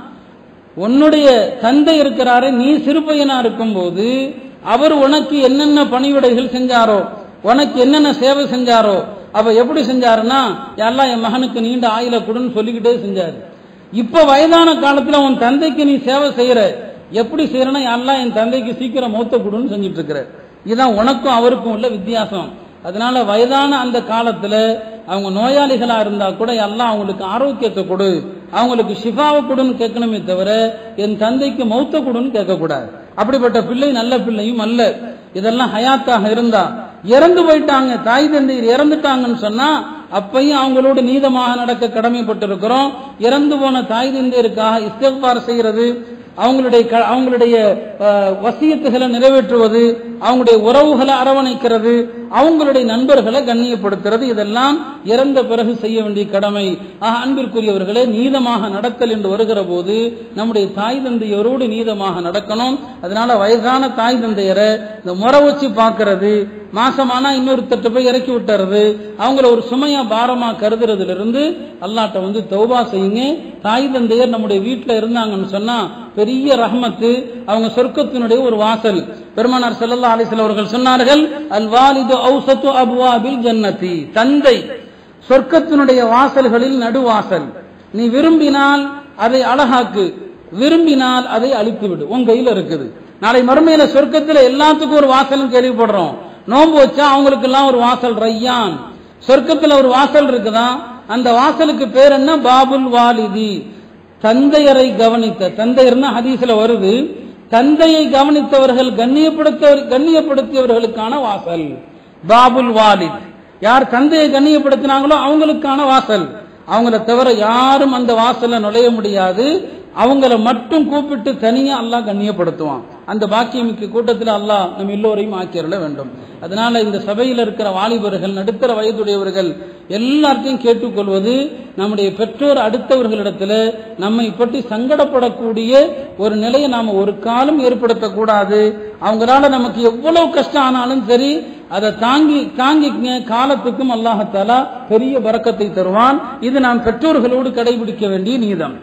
உன்னுடைய தந்தை இருக்கிறாரே நீ சிறு பையனா இருக்கும்போது அவர் உனக்கு என்னென்ன பணிவிடைகள் செஞ்சாரோ உனக்கு என்னென்ன சேவை செஞ்சாரோ அவ எப்படி செஞ்சாருன்னா எல்லாம் என் மகனுக்கு நீண்ட ஆயில கொடுன்னு சொல்லிக்கிட்டே செஞ்சாரு இப்ப வயதான காலத்துல உன் தந்தைக்கு நீ சேவை செய்யற எப்படி செய்யறனா எல்லாம் என் தந்தைக்கு சீக்கிரம் மூத்த கொடுன்னு செஞ்சுட்டு இருக்கிற இதுதான் உனக்கும் அவருக்கும் உள்ள வித்தியாசம் அதனால வயதான அந்த காலத்துல அவங்க நோயாளிகளா இருந்தா கூட எல்லாம் அவங்களுக்கு ஆரோக்கியத்தை கொடு அவங்களுக்கு ஷிஃபாவை கொடுன்னு கேட்கணுமே தவிர என் தந்தைக்கு மௌத்த கொடுன்னு கேட்கக்கூடாது அப்படிப்பட்ட பிள்ளை நல்ல பிள்ளையும் அல்ல இதெல்லாம் ஹயாத்தாக இருந்தா இறந்து போயிட்டாங்க தாய் தந்தையர் இறந்துட்டாங்கன்னு சொன்னா அப்பையும் அவங்களோட நீதமாக நடக்க கடமைப்பட்டிருக்கிறோம் இறந்து போன தாய் தந்தையருக்காக இஸ்திஃபார் செய்யறது அவங்களுடைய க- அவங்களுடைய அஹ், வசியத்துகளை நிறைவேற்றுவது அவங்களுடைய உறவுகளை அரவணைக்கிறது அவங்களுடைய நண்பர்களை கண்ணியப்படுத்துறது இதெல்லாம் இறந்த பிறகு செய்ய வேண்டிய கடமை ஆக அன்பிற்குரியவர்களே நீதமாக நடத்தல் என்று வருகிற போது நம்முடைய தாய் தந்தையரோடு நீதமாக நடக்கணும் அதனால வயதான தாய் தந்தையரை இந்த முறை வச்சு பார்க்கிறது மாசமானா இன்னொருத்தட்ட போய் இறக்கி விட்டுறது அவங்கள ஒரு சுமையா பாரமா கருதுறதுல இருந்து அல்லாட்ட வந்து தௌபா செய்யுங்க தாய் தந்தையர் நம்முடைய வீட்டுல இருந்தாங்கன்னு சொன்னா பெரிய ரஹ்மத்து அவங்க சொர்க்கத்தினுடைய ஒரு வாசல் பெருமானார் ஸல்லல்லாஹு அலைஹி வஸல்லம் அவர்கள் சொன்னார்கள் அல் வாலிது ஔசத்து அப்வாபில் ஜன்னதி தந்தை சொர்க்கத்தினுடைய வாசல்களில் நடுவாசல் நீ விரும்பினால் அதை அழகாக்கு விரும்பினால் அதை அழித்து விடு உன் கையில இருக்குது நாளை மறுமையில சொர்க்கத்துல எல்லாத்துக்கும் ஒரு வாசலும் கேள்விப்படுறோம் நோன்பு வச்சா அவங்களுக்கு எல்லாம் ஒரு வாசல் ரையான் சொர்க்கத்துல ஒரு வாசல் இருக்குதா அந்த வாசலுக்கு பேர் என்ன பாபுல் வாலிதி தந்தையரை கவனித்த தந்தையர்னா ஹதீஸ்ல வருது தந்தையை கவனித்தவர்கள் கண்ணியப்படுத்த கண்ணியப்படுத்தியவர்களுக்கான வாசல் பாபுல் வாலித் யார் தந்தையை கண்ணியப்படுத்தினாங்களோ அவங்களுக்கான வாசல் அவங்கள தவிர யாரும் அந்த வாசல்ல நுழைய முடியாது அவங்கள மட்டும் கூப்பிட்டு தனியா அல்லாஹ் கண்ணியப்படுத்துவான் அந்த பாக்கியமிக்க கூட்டத்தில் அல்லாஹ் நம்ம எல்லோரையும் ஆக்கிரல வேண்டும் அதனால இந்த சபையில் இருக்கிற வாலிபர்கள் நடுத்தர வயதுடையவர்கள் எல்லார்ட்டையும் கேட்டுக்கொள்வது நம்முடைய பெற்றோர் அடுத்தவர்களிடத்துல நம்மை பற்றி சங்கடப்படக்கூடிய ஒரு நிலையை நாம ஒரு காலம் ஏற்படுத்தக்கூடாது அவங்களால நமக்கு எவ்வளவு கஷ்டம் ஆனாலும் சரி அதை தாங்கி தாங்கிங்க காலத்துக்கும் அல்லாஹத்தாலா பெரிய பறக்கத்தை தருவான் இது நாம் பெற்றோர்களோடு கடைபிடிக்க வேண்டிய நீதம்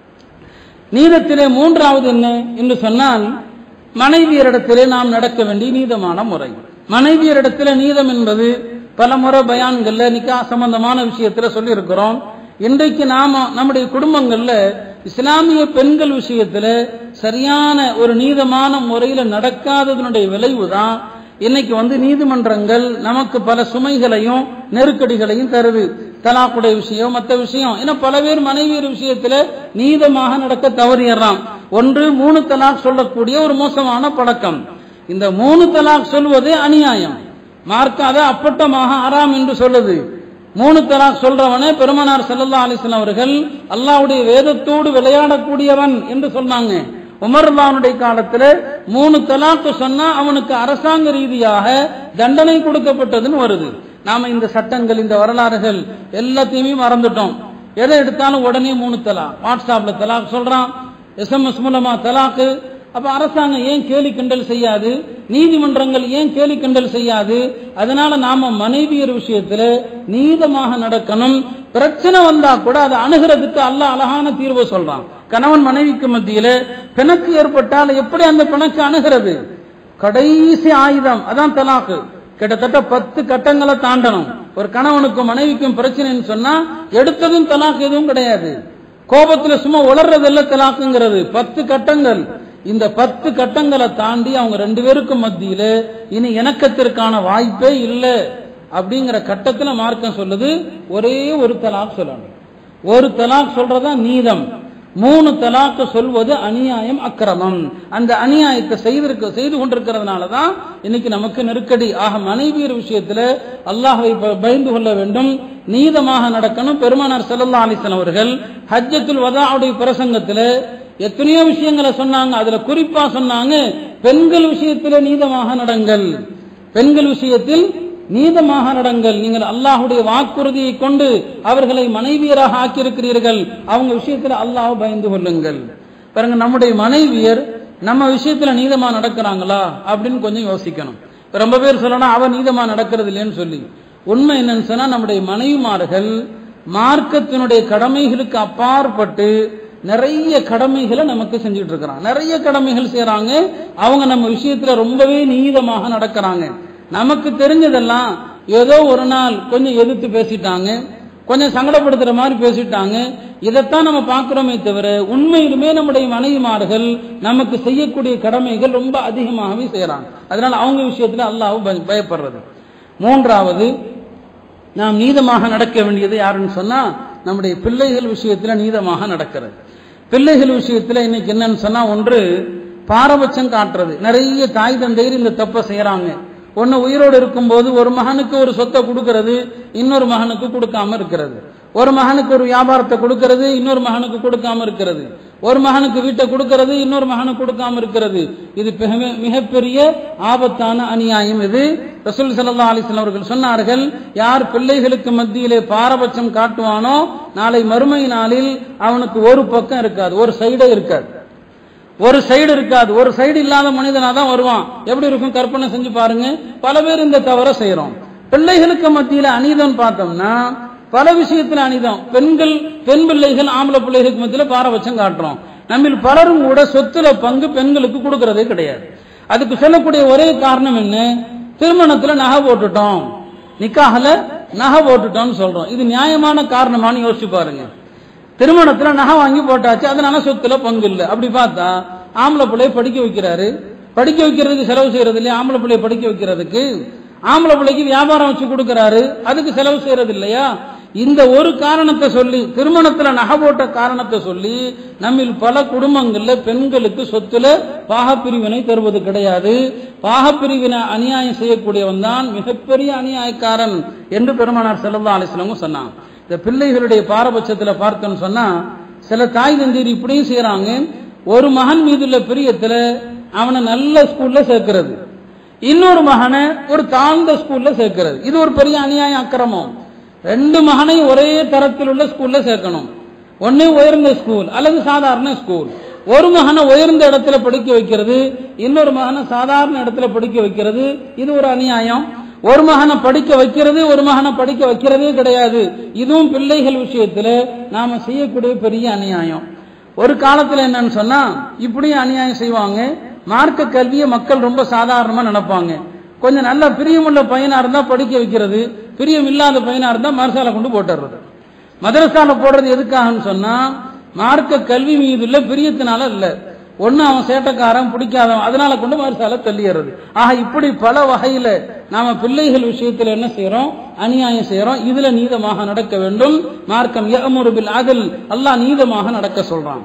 நீதத்திலே மூன்றாவது என்ன என்று சொன்னால் மனைவியரிடத்திலே நாம் நடக்க வேண்டிய நீதமான முறை மனைவியரிடத்திலே நீதம் என்பது பல முறை பயான்கள்ல நிக்கா சம்பந்தமான விஷயத்துல சொல்லி இருக்கிறோம் இன்றைக்கு நாம நம்முடைய குடும்பங்கள்ல இஸ்லாமிய பெண்கள் விஷயத்துல சரியான ஒரு நீதமான முறையில நடக்காததனுடைய விளைவுதான் இன்னைக்கு வந்து நீதிமன்றங்கள் நமக்கு பல சுமைகளையும் நெருக்கடிகளையும் தருது தலாக்குடைய விஷயம் மற்ற விஷயம் ஏன்னா பல பேர் மனைவியர் விஷயத்துல நீதமாக நடக்க தவறிடுறான் ஒன்று மூணு தலாக் சொல்லக்கூடிய ஒரு மோசமான பழக்கம் இந்த மூணு தலாக் சொல்வதே அநியாயம் மார்க்காத அப்பட்டமாக ஆறாம் என்று சொல்லுது மூணு தலாக் சொல்றவனே பெருமனார் ஸல்லல்லாஹு அலைஹி வஸல்லம் அவர்கள் அல்லாஹ்வுடைய வேதத்தோடு விளையாடக்கூடியவன் என்று சொன்னாங்க உமர்லானுடைய காலத்துல மூணு தலாக்கு சொன்னா அவனுக்கு அரசாங்க ரீதியாக தண்டனை கொடுக்கப்பட்டதுன்னு வருது நாம இந்த சட்டங்கள் இந்த வரலாறுகள் எல்லாத்தையுமே மறந்துட்டோம் எதை எடுத்தாலும் உடனே மூணு தலா வாட்ஸ்அப்ல தலாக் சொல்றான் எஸ்எம்எஸ் மூலமா தலாக்கு அப்ப அரசாங்கம் ஏன் கேலி கிண்டல் செய்யாது நீதிமன்றங்கள் ஏன் கேலி கிண்டல் செய்யாது அதனால நாம மனைவியர் விஷயத்துல நீதமாக நடக்கணும் பிரச்சனை வந்தா கூட அதை அணுகிறதுக்கு அல்லாஹ் அழகான தீர்வு சொல்றான் கணவன் மனைவிக்கு மத்தியில பிணக்கு ஏற்பட்டால் எப்படி அந்த பிணக்கு அணுகிறது கடைசி ஆயுதம் அதான் தலாக்கு கிட்டத்தட்ட பத்து கட்டங்களை தாண்டணும் ஒரு கணவனுக்கும் மனைவிக்கும் பிரச்சனைன்னு சொன்னா எடுத்ததும் தலாக்கு எதுவும் கிடையாது கோபத்துல சும்மா உளர்றதல்ல தலாக்குங்கிறது பத்து கட்டங்கள் இந்த பத்து கட்டங்களை தாண்டி அவங்க ரெண்டு பேருக்கும் மத்தியில இனி இணக்கத்திற்கான வாய்ப்பே இல்லை அப்படிங்கிற கட்டத்துல மார்க்கம் சொல்லுது ஒரே ஒரு தலாக் சொல்லணும் ஒரு தலாக் சொல்றதா நீதம் மூணு தலாக்கு சொல்வது அநியாயம் அக்கிரமம் அந்த அநியாயத்தை செய்திருக்க செய்து கொண்டிருக்கிறதுனால தான் இன்னைக்கு நமக்கு நெருக்கடி ஆக மனைவியர் விஷயத்துல அல்லாஹை பயந்து கொள்ள வேண்டும் நீதமாக நடக்கணும் பெருமானார் ஸல்லல்லாஹு அலைஹி வஸல்லம் அவர்கள் ஹஜ்ஜத்துல் வதாவுடைய பிரசங்கத்துல எத்தனையோ விஷயங்களை சொன்னாங்க அதுல குறிப்பா சொன்னாங்க பெண்கள் விஷயத்துல நீதமாக நடங்கள் பெண்கள் விஷயத்தில் நீதமாக நடங்கள் நீங்கள் அல்லாஹுடைய வாக்குறுதியை கொண்டு அவர்களை மனைவியராக ஆக்கியிருக்கிறீர்கள் அவங்க விஷயத்துல அல்லாஹ் பயந்து கொள்ளுங்கள் பாருங்க நம்முடைய மனைவியர் நம்ம விஷயத்துல நீதமா நடக்கிறாங்களா அப்படின்னு கொஞ்சம் யோசிக்கணும் இப்ப ரொம்ப பேர் சொல்லணும் அவ நீதமா நடக்கிறது இல்லைன்னு சொல்லி உண்மை என்னன்னு சொன்னா நம்முடைய மனைவிமார்கள் மார்க்கத்தினுடைய கடமைகளுக்கு அப்பாற்பட்டு நிறைய கடமைகளை நமக்கு செஞ்சுட்டு இருக்கிறாங்க நிறைய கடமைகள் செய்யறாங்க அவங்க நம்ம விஷயத்துல ரொம்பவே நீதமாக நடக்கிறாங்க நமக்கு தெரிஞ்சதெல்லாம் ஏதோ ஒரு நாள் கொஞ்சம் எதிர்த்து பேசிட்டாங்க கொஞ்சம் சங்கடப்படுத்துற மாதிரி பேசிட்டாங்க இதைத்தான் நம்ம பார்க்கிறோமே தவிர உண்மையிலுமே நம்முடைய மனைவிமார்கள் நமக்கு செய்யக்கூடிய கடமைகள் ரொம்ப அதிகமாகவே செய்யறாங்க அதனால அவங்க விஷயத்துல அல்லாஹ் பய- பயப்படுறது மூன்றாவது நாம் நீதமாக நடக்க வேண்டியது யாருன்னு சொன்னா நம்முடைய பிள்ளைகள் விஷயத்துல நீதமாக நடக்கிறது பிள்ளைகள் விஷயத்துல இன்னைக்கு என்னன்னு சொன்னா ஒன்று பாரபட்சம் காட்டுறது நிறைய தாய் தந்தையர் இந்த தப்பை செய்யறாங்க ஒன்னு உயிரோடு இருக்கும்போது ஒரு மகனுக்கு ஒரு சொத்தை கொடுக்கிறது இன்னொரு மகனுக்கு கொடுக்காம இருக்கிறது ஒரு மகனுக்கு ஒரு வியாபாரத்தை கொடுக்கிறது இன்னொரு மகனுக்கு கொடுக்காம இருக்கிறது ஒரு மகனுக்கு வீட்டை கொடுக்கிறது இன்னொரு மகனுக்கு கொடுக்காம இருக்கிறது இது மிக- மிகப்பெரிய ஆபத்தான அநியாயம் இது ரசூல் ஸல்லல்லாஹு அலைஹி வஸல்லம் அவர்கள் சொன்னார்கள் யார் பிள்ளைகளுக்கு மத்தியிலே பாரபட்சம் காட்டுவானோ நாளை மறுமை நாளில் அவனுக்கு ஒரு பக்கம் இருக்காது ஒரு சைடே இருக்காது ஒரு சைடு இருக்காது ஒரு சைடு இல்லாத மனிதனா தான் வருவான் எப்படி இருக்கும் கற்பனை செஞ்சு பாருங்க பல பேர் இந்த தவற செய்யறோம் பிள்ளைகளுக்கு மத்தியில அநீதம் பார்த்தோம்னா பல விஷயத்துல அநீதம் பெண்கள் பெண் பிள்ளைகள் ஆம்பளை பிள்ளைகளுக்கு மத்தியில பாரபட்சம் காட்டுறோம் நம்மில் பலரும் கூட சொத்துல பங்கு பெண்களுக்கு கொடுக்கறதே கிடையாது அதுக்கு சொல்லக்கூடிய ஒரே காரணம் என்ன திருமணத்துல நகை போட்டுட்டோம் நிக்காஹல நகை போட்டுட்டோம்னு சொல்றோம் இது நியாயமான காரணமான்னு யோசிச்சு பாருங்க திருமணத்துல நகை வாங்கி போட்டாச்சு அதனால சொத்துல பங்கு இல்லை அப்படி பார்த்தா ஆம்பளை பிள்ளைய படிக்க வைக்கிறாரு படிக்க வைக்கிறதுக்கு செலவு செய்யறது இல்லையா ஆம்பளை பிள்ளைய படிக்க வைக்கிறதுக்கு ஆம்பளை பிள்ளைக்கு வியாபாரம் வச்சு கொடுக்கறாரு அதுக்கு செலவு செய்யறது இல்லையா இந்த ஒரு காரணத்தை சொல்லி திருமணத்துல நகை போட்ட காரணத்தை சொல்லி நம்மில் பல குடும்பங்கள்ல பெண்களுக்கு சொத்துல பாகப்பிரிவினை தருவது கிடையாது பாகப்பிரிவினை அநியாயம் செய்யக்கூடியவன் தான் மிகப்பெரிய அநியாயக்காரன் என்று பெருமானார் ஸல்லல்லாஹு அலைஹி வஸல்லம் சொன்னாங்க இந்த பிள்ளைகளுடைய பாரபட்சத்துல பார்த்தோம்னு சொன்னா சில தாய் தந்தையர் இப்படியும் செய்யறாங்க ஒரு மகன் மீதுள்ள பிரியத்துல அவனை நல்ல ஸ்கூல்ல சேர்க்கிறது இன்னொரு மகனை ஒரு தாழ்ந்த ஸ்கூல்ல சேர்க்கிறது இது ஒரு பெரிய அநியாயம் அக்கிரமம் ரெண்டு மகனையும் ஒரே தரத்தில் உள்ள ஸ்கூல்ல சேர்க்கணும் ஒண்ணு உயர்ந்த ஸ்கூல் அல்லது சாதாரண ஸ்கூல் ஒரு மகனை உயர்ந்த இடத்துல படிக்க வைக்கிறது இன்னொரு மகனை சாதாரண இடத்துல படிக்க வைக்கிறது இது ஒரு அநியாயம் ஒரு மகனை படிக்க வைக்கிறது ஒரு மகனை படிக்க வைக்கிறதே கிடையாது இதுவும் பிள்ளைகள் விஷயத்துல நாம செய்யக்கூடிய பெரிய அநியாயம் ஒரு காலத்துல என்னன்னு சொன்னா இப்படியும் அநியாயம் செய்வாங்க மார்க்க கல்வியை மக்கள் ரொம்ப சாதாரணமா நினைப்பாங்க கொஞ்சம் நல்ல பிரியமுள்ள பையனா இருந்தா படிக்க வைக்கிறது பிரியம் இல்லாத பையனா இருந்தா மரசால கொண்டு போட்டுறது மதரசால போடுறது எதுக்காகன்னு சொன்னா மார்க்க கல்வி மீதுள்ள பிரியத்தினால இல்ல ஒண்ணு அவன் சேட்டக்காரன் பிடிக்காதவன் அதனால கொண்டு மறுசால தள்ளிடுறது ஆக இப்படி பல வகையில நாம பிள்ளைகள் விஷயத்துல என்ன செய்யறோம் அநியாயம் செய்யறோம் இதுல நீதமாக நடக்க வேண்டும் மார்க்கம் யஅமுரு பில் அதல் அல்லாஹ் நீதமாக நடக்க சொல்றான்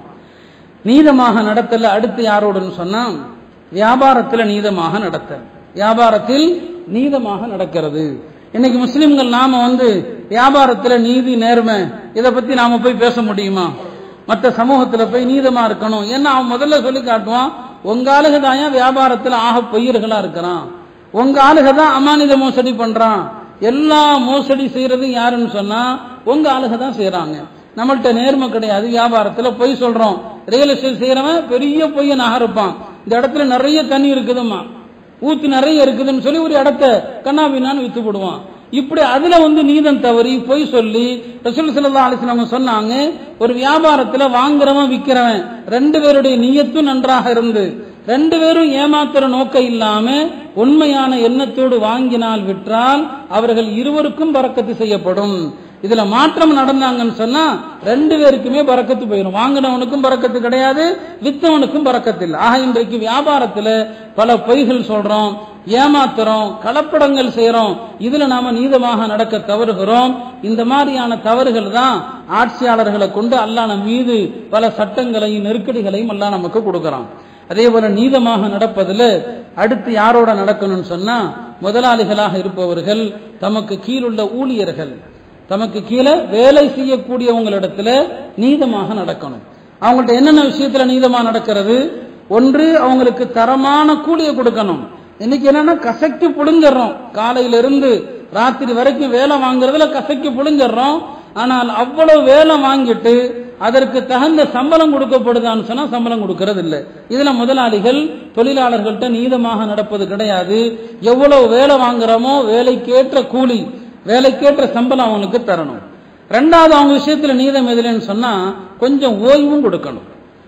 நீதமாக நடத்தல அடுத்து யாரோடுன்னு சொன்னா வியாபாரத்துல நீதமாக நடத்த வியாபாரத்தில் நீதமாக நடக்கிறது இன்னைக்கு முஸ்லிம்கள் நாம வந்து வியாபாரத்துல நீதி நேர்மை இதை பத்தி நாம போய் பேச முடியுமா மற்ற சமூகத்துல போய் நீதமா இருக்கணும் ஏன்னா அவன் முதல்ல சொல்லி காட்டுவான் உங்க ஆளுக தான் ஏன் வியாபாரத்துல ஆக பொய்யர்களா இருக்கிறான் உங்க ஆளுக தான் அமானித மோசடி பண்றான் எல்லா மோசடி செய்யறது யாருன்னு சொன்னா உங்க ஆளுக தான் செய்யறாங்க நம்மள்ட்ட நேர்மை கிடையாது வியாபாரத்துல பொய் சொல்றோம் ரியல் எஸ்டேட் செய்யறவன் பெரிய பொய்யனாக இருப்பான் இந்த இடத்துல நிறைய தண்ணி இருக்குதுமா ஊத்து நிறைய இருக்குதுன்னு சொல்லி ஒரு இடத்த கண்ணாபின்னான்னு வித்து போடுவான் இப்படி அதுல வந்து நீதம் தவறி பொய் சொல்லி ரசூல் ஸல்லல்லாஹு அலைஹி வஸல்லம் சொன்னாங்க ஒரு வியாபாரத்துல வாங்குறவன் விக்கிறவன் ரெண்டு பேருடைய நியத்தும் நன்றாக இருந்து ரெண்டு பேரும் ஏமாத்துற நோக்கம் இல்லாம உண்மையான எண்ணத்தோடு வாங்கினால் விற்றால் அவர்கள் இருவருக்கும் பறக்கத்து செய்யப்படும் இதுல மாற்றம் நடந்தாங்கன்னு சொன்னா ரெண்டு பேருக்குமே பறக்கத்து போயிடும் வாங்கினவனுக்கும் பறக்கத்து கிடையாது வித்தவனுக்கும் பறக்கத்து இல்லை ஆக இன்றைக்கு வியாபாரத்துல பல பொய்கள் சொல்றோம் ஏமாத்துறோம் கலப்படங்கள் செய்யறோம் இதுல நாம நீதமாக நடக்க தவறுகிறோம் இந்த மாதிரியான தவறுகள் தான் ஆட்சியாளர்களை கொண்டு அல்லாஹ் நம் மீது பல சட்டங்களையும் நெருக்கடிகளையும் எல்லாம் நமக்கு கொடுக்கறான் அதே போல நீதமாக நடப்பதுல அடுத்து யாரோட நடக்கணும்னு சொன்னா முதலாளிகளாக இருப்பவர்கள் தமக்கு கீழுள்ள ஊழியர்கள் தமக்கு கீழே வேலை செய்யக்கூடியவங்களிடத்துல நீதமாக நடக்கணும் அவங்கள்ட்ட என்னென்ன விஷயத்துல நீதமா நடக்கிறது ஒன்று அவங்களுக்கு தரமான கூலியை கொடுக்கணும் இன்னைக்கு என்னன்னா கசக்கி புழிஞ்சிடறோம் காலையில இருந்து ராத்திரி வரைக்கும் வேலை வாங்குறதுல கசக்கி புழிஞ்சிடறோம் ஆனால் அவ்வளவு வேலை வாங்கிட்டு அதற்கு தகுந்த சம்பளம் கொடுக்கப்படுதான்னு சொன்னா சம்பளம் கொடுக்கறது இல்லை இதுல முதலாளிகள் தொழிலாளர்கள்ட்ட நீதமாக நடப்பது கிடையாது எவ்வளவு வேலை வாங்குறோமோ வேலைக்கேற்ற கூலி வேலைக்கேற்ற சம்பளம் அவனுக்கு தரணும் ரெண்டாவது அவங்க விஷயத்துல நீதம் எதுலன்னு சொன்னா கொஞ்சம் ஓய்வும் கொடுக்கணும்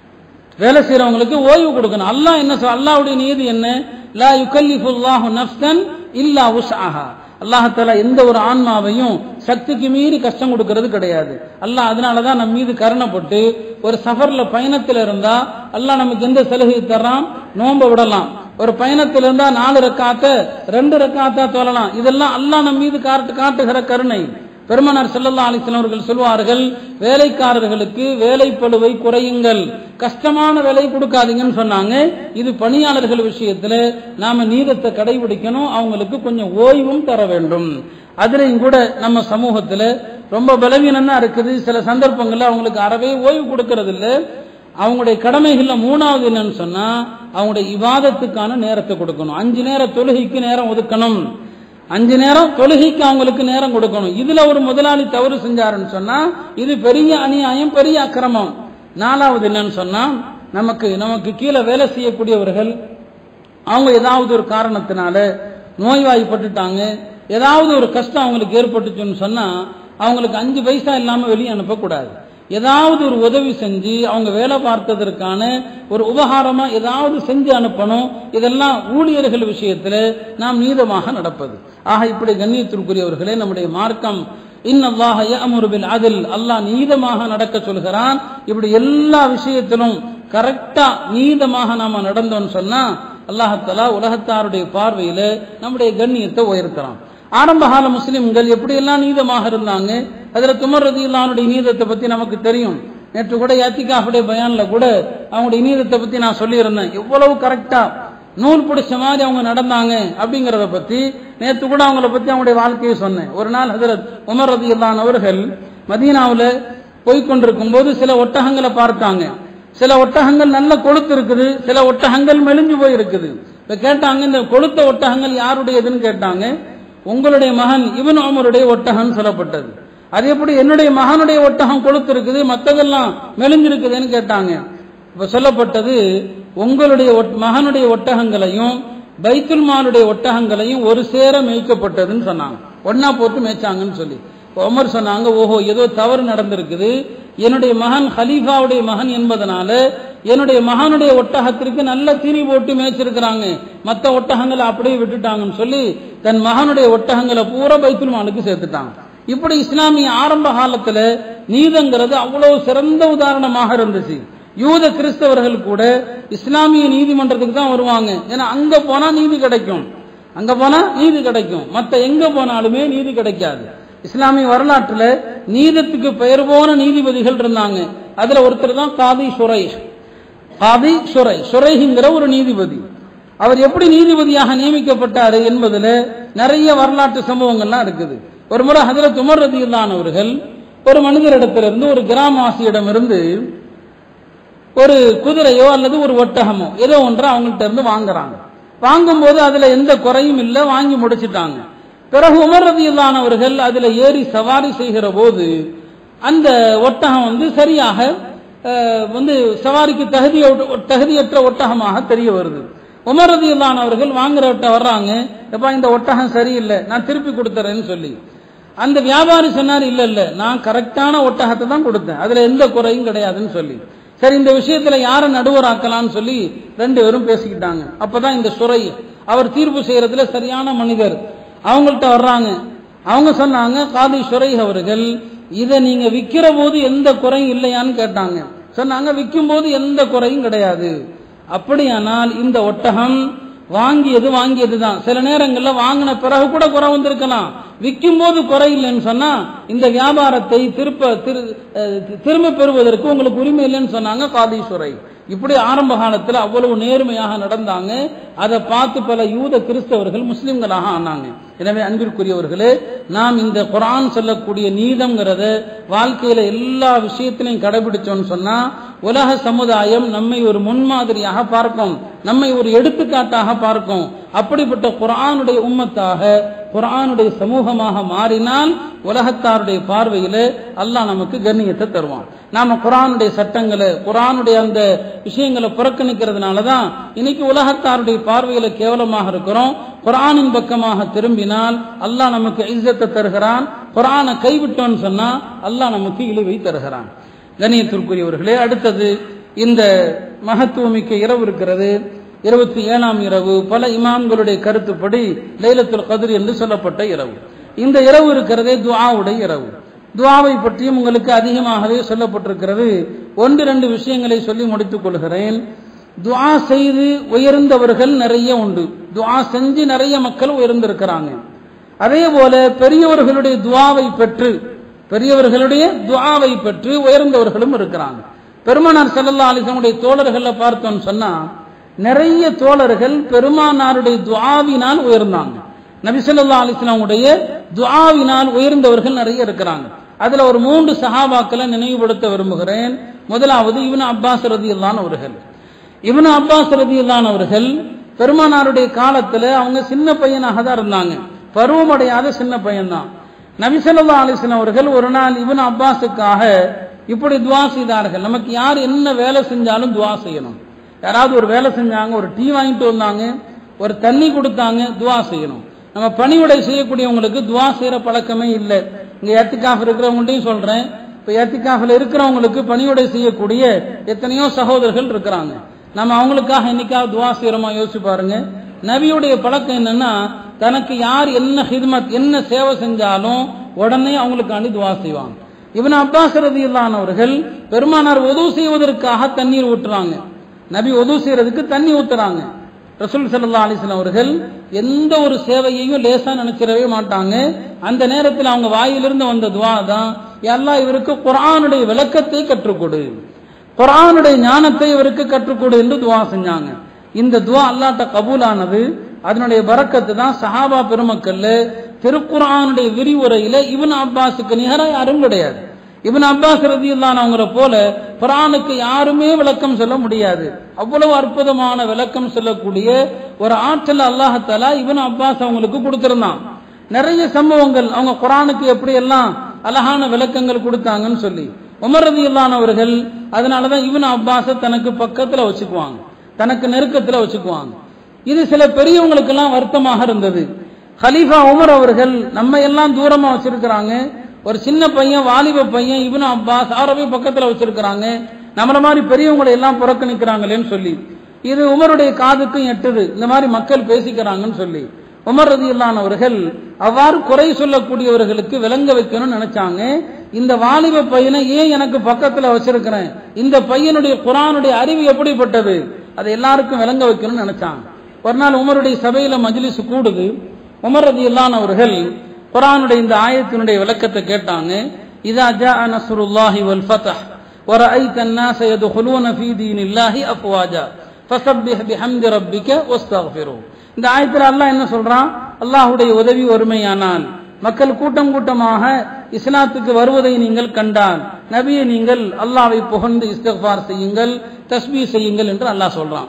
வேலை செய்யறவங்களுக்கு ஓய்வு கொடுக்கணும் அல்லாஹ் என்ன சொல் அல்லாஹ்வுடைய நீதி என்ன லா யுகல்லிஃபுல்லாஹு நஃப்ஸன் இல்லா உஸ்ஆஹா அல்லாஹால எந்த ஒரு ஆன்மாவையும் சக்திக்கு மீறி கஷ்டம் கொடுக்கறது கிடையாது அல்லாஹ் அதனாலதான் நம்ம மீது கருணப்பட்டு ஒரு சஃபர்ல பயணத்துல இருந்தா அல்லாஹ் நமக்கு எந்த சலுகை தர்றான் நோம்ப விடலாம் ஒரு பயணத்துல இருந்தா நாலு ரக்காத்த ரெண்டு ரக்காத்தா தொழலாம் இதெல்லாம் அல்லாஹ் நம்ம மீது காட்டு காட்டுகிற கருணை பெருமனார் ஸல்லல்லாஹு அலைஹி வஸல்லம் அவர்கள் சொல்வார்கள் வேலைக்காரர்களுக்கு வேலை பளுவை குறையுங்கள் கஷ்டமான வேலை கொடுக்காதீங்கன்னு சொன்னாங்க இது பணியாளர்கள் விஷயத்துல நாம நீதத்தை கடைபிடிக்கணும் அவங்களுக்கு கொஞ்சம் ஓய்வும் தர வேண்டும் அதுலயும் கூட நம்ம சமூகத்துல ரொம்ப பலவீனம் தான் இருக்குது சில சந்தர்ப்பங்கள்ல அவங்களுக்கு அறவே ஓய்வு கொடுக்கறது இல்ல அவங்களுடைய கடமைகள்ல மூணாவது என்னன்னு சொன்னா அவங்களுடைய இவாதத்துக்கான நேரத்தை கொடுக்கணும் அஞ்சு நேர தொழுகைக்கு நேரம் ஒதுக்கணும் அஞ்சு நேரம் தொழுகைக்கு அவங்களுக்கு நேரம் கொடுக்கணும் இதுல ஒரு முதலாளி தவறு செஞ்சாருன்னு சொன்னா இது பெரிய அநியாயம் பெரிய அக்கிரமம் நாலாவது என்னன்னு சொன்னா நமக்கு நமக்கு கீழே வேலை செய்யக்கூடியவர்கள் அவங்க ஏதாவது ஒரு காரணத்தினால நோய்வாய்ப்பட்டுட்டாங்க ஏதாவது ஒரு கஷ்டம் அவங்களுக்கு ஏற்பட்டுச்சுன்னு சொன்னா அவங்களுக்கு அஞ்சு பைசா இல்லாம வெளியே அனுப்பக்கூடாது ஏதாவது ஒரு உதவி செஞ்சு அவங்க வேலை பார்த்ததற்கான ஒரு உபகாரமா ஏதாவது செஞ்சு அனுப்பணும் இதெல்லாம் ஊழியர்கள் விஷயத்துல நாம் நீதமாக நடப்பது ஆக இப்படி கண்ணியத்திற்குரியவர்களே நம்முடைய மார்க்கம் இன்னல்லாஹ யஅமுரு பில் அதில் அல்லாஹ் நீதமாக நடக்க சொல்கிறான் இப்படி எல்லா விஷயத்திலும் கரெக்டா நீதமாக நாம நடந்தோம்னு சொன்னா அல்லாஹத்தாலா உலகத்தாருடைய பார்வையில நம்முடைய கண்ணியத்தை உயர்த்தலாம் ஆரம்ப கால முஸ்லிம்கள் எப்படி எல்லாம் நீதமாக இருந்தாங்க அதுல துமர் ரதியுல்லானுடைய நீதத்தை பத்தி நமக்கு தெரியும் நேற்று கூட யாத்திகாஃபுடைய பயான்ல கூட அவங்களுடைய நீதத்தை பத்தி நான் சொல்லியிருந்தேன் எவ்வளவு கரெக்டா நூல் பிடிச்ச மாதிரி அவங்க நடந்தாங்க அப்படிங்கறத பத்தி நேற்று கூட அவங்கள பத்தி அவங்களுடைய வாழ்க்கையை சொன்னேன் ஒரு நாள் ஹசரத் உமர் ரதியுல்லான் அவர்கள் மதீனாவுல போய்கொண்டிருக்கும் போது சில ஒட்டகங்களை பார்த்தாங்க சில ஒட்டகங்கள் நல்ல கொழுத்து இருக்குது சில ஒட்டகங்கள் மெலிஞ்சு போய் இருக்குது இப்ப கேட்டாங்க இந்த கொளுத்த ஒட்டகங்கள் யாருடையதுன்னு கேட்டாங்க உங்களுடைய மகன் இவன் உமருடைய ஒட்டகம் சொல்லப்பட்டது அது எப்படி என்னுடைய மகனுடைய ஒட்டகம் கொளுத்து இருக்குது மத்ததெல்லாம் மெலிஞ்சிருக்குதுன்னு கேட்டாங்க இப்ப சொல்லப்பட்டது உங்களுடைய ஒட்- மகனுடைய ஒட்டகங்களையும் பைத்துல் மாலுடைய ஒட்டகங்களையும் ஒரு சேர மேய்க்கப்பட்டதுன்னு சொன்னாங்க ஒன்னா போட்டு மேய்ச்சாங்கன்னு சொல்லி இப்ப உமர் சொன்னாங்க ஓஹோ ஏதோ தவறு நடந்திருக்குது என்னுடைய மகன் ஹலீஃபாவுடைய மகன் என்பதனால என்னுடைய மகனுடைய ஒட்டகத்திற்கு நல்ல தீனி போட்டு மேய்ச்சிருக்கிறாங்க மத்த ஒட்டகங்களை அப்படியே விட்டுட்டாங்கன்னு சொல்லி தன் மகனுடைய ஒட்டகங்களை பூரா பைத்துல் மாலுக்கு சேர்த்துட்டாங்க இப்படி இஸ்லாமிய ஆரம்ப காலத்துல நீதங்கிறது அவ்வளவு சிறந்த உதாரணமாக இருந்துச்சு யூத கிறிஸ்தவர்கள் கூட இஸ்லாமிய நீதிமன்றத்துக்கு தான் வருவாங்க ஏன்னா அங்க போனா நீதி கிடைக்கும் அங்க போனா நீதி கிடைக்கும் மத்த எங்க போனாலுமே நீதி கிடைக்காது இஸ்லாமிய வரலாற்றுல நீதத்துக்கு பெயர் போன நீதிபதிகள் இருந்தாங்க அதுல ஒருத்தர் தான் காதி சுரை காதி சுரை சுரைங்கிற ஒரு நீதிபதி அவர் எப்படி நீதிபதியாக நியமிக்கப்பட்டாரு என்பதுல நிறைய வரலாற்று சம்பவங்கள்லாம் இருக்குது ஒரு முறை ஹதரத் உமர் ரதியில்லானவர்கள் ஒரு மனிதரிடத்திலிருந்து ஒரு கிராமவாசியிடமிருந்து ஒரு குதிரையோ அல்லது ஒரு ஒட்டகமோ ஏதோ ஒன்று அவங்கள்ட்ட இருந்து வாங்குறாங்க வாங்கும்போது அதுல எந்த குறையும் இல்லை வாங்கி முடிச்சிட்டாங்க பிறகு உமர் ரதியில்லானவர்கள் அதுல ஏறி சவாரி செய்கிற போது அந்த ஒட்டகம் வந்து சரியாக அஹ், வந்து சவாரிக்கு தகுதி தகுதியற்ற ஒட்டகமாக தெரிய வருது உமர் ரதியில்லானவர்கள் வாங்குறவட்ட வர்றாங்க எப்பா இந்த ஒட்டகம் சரியில்லை நான் திருப்பி கொடுத்துறேன்னு சொல்லி அந்த வியாபாரி சொன்னார் இல்ல இல்ல நான் கரெக்டான ஒட்டகத்தை தான் கொடுத்தேன் அதுல எந்த குறையும் கிடையாதுன்னு சொல்லி சரி இந்த விஷயத்துல யாரை நடுவராக்கலாம்னு சொல்லி ரெண்டு பேரும் பேசிக்கிட்டாங்க அப்பதான் இந்த சுரை அவர் தீர்ப்பு செய்யறதுல சரியான மனிதர் அவங்கள்ட்ட வர்றாங்க அவங்க சொன்னாங்க காதி சுரை அவர்கள் இதை நீங்க விக்கிற போது எந்த குறையும் இல்லையான்னு கேட்டாங்க சொன்னாங்க விற்கும் போது எந்த குறையும் கிடையாது அப்படியானால் இந்த ஒட்டகம் வாங்கியது வாங்கியது தான் சில நேரங்கள்ல வாங்கின பிறகு கூட குறை வந்திருக்கலாம் விற்கும் போது குறை இல்லைன்னு சொன்னா இந்த வியாபாரத்தை திருப்ப திரு- அஹ் திரும்ப பெறுவதற்கு உங்களுக்கு உரிமை இல்லைன்னு சொன்னாங்க காதீஸ்வரை இப்படி ஆரம்ப காலத்துல அவ்வளவு நேர்மையாக நடந்தாங்க அதை பார்த்து பல யூத கிறிஸ்தவர்கள் முஸ்லிம்களாக ஆனாங்க எனவே அன்பிற்குரியவர்களே நாம் இந்த குர்ஆன் சொல்லக்கூடிய நீதம்ங்கிறத வாழ்க்கையில எல்லா விஷயத்திலையும் கடைபிடிச்சோம்னு சொன்னா உலக சமுதாயம் நம்மை ஒரு முன்மாதிரியாக பார்க்கும் நம்மை ஒரு எடுத்துக்காட்டாக பார்க்கும் அப்படிப்பட்ட குர்ஆனுடைய உம்மத்தாக குர்ஆனுடைய சமூகமாக மாறினால் உலகத்தாருடைய பார்வையில அல்லாஹ் நமக்கு கண்ணியத்தை தருவான் நாம குர்ஆனுடைய சட்டங்களை குர்ஆனுடைய அந்த விஷயங்களை புறக்கணிக்கிறதுனால தான் இன்னைக்கு உலகத்தாருடைய பார்வையில கேவலமாக இருக்கிறோம் குர்ஆனின் பக்கமாக திரும்பினால் அல்லாஹ் நமக்கு இஸ்ஸத்தை தருகிறான் குர்ஆனை கைவிட்டோம்னு சொன்னா அல்லாஹ் நமக்கு இழிவை தருகிறான் கண்ணியத்திற்குரியவர்களே அடுத்தது இந்த மகத்துவமிக்க இரவு இருக்கிறது இருபத்தி ஏழாம் இரவு பல இமாம்களுடைய கருத்துப்படி லைலத்துல் கதிர் என்று சொல்லப்பட்ட இரவு இந்த இரவு இருக்கிறதே துஆவுடைய இரவு துஆவை பற்றியும் உங்களுக்கு அதிகமாகவே சொல்லப்பட்டிருக்கிறது ஒன்று ரெண்டு விஷயங்களை சொல்லி முடித்துக் கொள்கிறேன் துஆ செய்து உயர்ந்தவர்கள் நிறைய உண்டு துஆ செஞ்சு நிறைய மக்கள் உயர்ந்திருக்கிறாங்க அதே போல பெரியவர்களுடைய துஆவை பெற்று பெரியவர்களுடைய துஆவை பெற்று உயர்ந்தவர்களும் இருக்கிறாங்க பெருமானார் ஸல்லல்லாஹு அலைஹி வஸல்லம் தோழர்கள்ல பார்த்தோம்னு சொன்னா நிறைய தோழர்கள் பெருமானாருடைய துஆவினால் உயர்ந்தாங்க நபி ஸல்லல்லாஹு அலைஹி வஸல்லம் உடைய துஆவினால் உயர்ந்தவர்கள் நிறைய இருக்கிறாங்க அதுல ஒரு மூன்று சஹாபாக்களை நினைவுபடுத்த விரும்புகிறேன் முதலாவது இப்னு அப்பாஸ் ரதியல்லான் அவர்கள் இப்னு அப்பாஸ் ரதியல்லான் அவர்கள் பெருமானாருடைய காலத்துல அவங்க சின்ன பையனாக தான் இருந்தாங்க பருவமடையாத சின்ன பையன்தான் நபி ஸல்லல்லாஹு அலைஹி வஸல்லம் அவர்கள் ஒரு நாள் இப்னு அப்பாஸுக்காக இப்படி துஆ செய்தார்கள் நமக்கு யார் என்ன வேலை செஞ்சாலும் துஆ செய்யணும் யாராவது ஒரு வேலை செஞ்சாங்க ஒரு டீ வாங்கிட்டு வந்தாங்க ஒரு தண்ணி கொடுத்தாங்க துஆ செய்யணும் நம்ம பணிவிடை செய்யக்கூடியவங்களுக்கு துஆ செய்யற பழக்கமே இல்லை இங்க ஏத்திகாஃப் இருக்கிறவங்கள்ட்டையும் சொல்றேன் இப்ப ஏத்திகாஃபில் இருக்கிறவங்களுக்கு பணிவிடை செய்யக்கூடிய எத்தனையோ சகோதரர்கள் இருக்கிறாங்க நம்ம அவங்களுக்காக என்னைக்காவது துஆ செய்யறோமா யோசிச்சு பாருங்க நபியுடைய பழக்கம் என்னன்னா தனக்கு யார் என்ன ஹிதமத் என்ன சேவை செஞ்சாலும் உடனே அவங்களுக்காண்டி துஆ செய்வாங்க இவன் அப்பாஸ் ரதியில்லான் அவர்கள் பெருமானார் உதவு செய்வதற்காக தண்ணீர் ஊற்றுறாங்க நபி உதவு செய்யறதுக்கு தண்ணி ஊத்துறாங்க ரசூல் ஸல்லல்லாஹு அலைஹி வஸல்லம் அவர்கள் எந்த ஒரு சேவையையும் லேசா நினைச்சிடவே மாட்டாங்க அந்த நேரத்தில் அவங்க வாயிலிருந்து வந்த துவா தான் எல்லாம் இவருக்கு குர்ஆனுடைய விளக்கத்தை கற்றுக் கொடு குர்ஆனுடைய ஞானத்தை இவருக்கு கற்றுக் கொடு என்று துவா செஞ்சாங்க இந்த துவா அல்லாட்ட கபூலானது அதனுடைய பரக்கத்து தான் சஹாபா பெருமக்கள்ல திருக்குர்ஆனுடைய விரிவுரையில இப்னு அப்பாஸுக்கு நிகரா யாரும் கிடையாது இப்னு அப்பாஸ் ரதியுல்லான் அவங்கள போல குர்ஆனுக்கு யாருமே விளக்கம் சொல்ல முடியாது அவ்வளவு அற்புதமான விளக்கம் சொல்லக்கூடிய ஒரு ஆற்றல் அல்லாஹத்தாலா இப்னு அப்பாஸ் அவங்களுக்கு கொடுத்திருந்தான் நிறைய சம்பவங்கள் அவங்க குர்ஆனுக்கு எப்படி எல்லாம் அழகான விளக்கங்கள் கொடுத்தாங்கன்னு சொல்லி உமர் ரதியுல்லான் அவர்கள் அதனாலதான் இப்னு அப்பாஸ தனக்கு பக்கத்துல வச்சுக்குவாங்க தனக்கு நெருக்கத்துல வச்சுக்குவாங்க இது சில பெரியவங்களுக்கெல்லாம் வருத்தமாக இருந்தது ஹலீஃபா உமர் அவர்கள் நம்ம எல்லாம் தூரமா வச்சிருக்கிறாங்க ஒரு சின்ன பையன் வாலிப பையன் இவனு அப்பாஸ் ஆரவே பக்கத்துல வச்சிருக்கிறாங்க நம்மள மாதிரி பெரியவங்களை எல்லாம் புறக்கணிக்கிறாங்களேன்னு சொல்லி இது உமருடைய காதுக்கும் எட்டுது இந்த மாதிரி மக்கள் பேசிக்கிறாங்கன்னு சொல்லி உமர் ரதியுல்லான் அவர்கள் அவ்வாறு குறை சொல்லக்கூடியவர்களுக்கு விளங்க வைக்கணும்னு நினைச்சாங்க இந்த வாலிப பையனை ஏன் எனக்கு பக்கத்துல வச்சிருக்கிறேன் இந்த பையனுடைய குரானுடைய அறிவு எப்படிப்பட்டது அதை எல்லாருக்கும் விளங்க வைக்கணும்னு நினைச்சாங்க ஒரு நாள் உமருடைய சபையில மஜ்லிஸ் கூடுது உமர் ரதியுல்லான் அவர்கள் குரானுடைய இந்த ஆயத்தினுடைய விளக்கத்தை கேட்டாங்க இதா ஜா நஸ்ருல்லாஹி வல் ஃபத்ஹ் ورأيت الناس يدخلون في دين الله أفواجا فسبح بحمد ربك واستغفره இந்த ஆயத்துல அல்லாஹ் என்ன சொல்றான் அல்லாஹுடைய உதவி ஒருமையானால் மக்கள் கூட்டம் கூட்டமாக இஸ்லாத்துக்கு வருவதை நீங்கள் கண்டால் நபியை நீங்கள் அல்லாவை புகழ்ந்து இஸ்திஃபார் செய்யுங்கள் தஸ்பீ செய்யுங்கள் என்று அல்லாஹ் சொல்றான்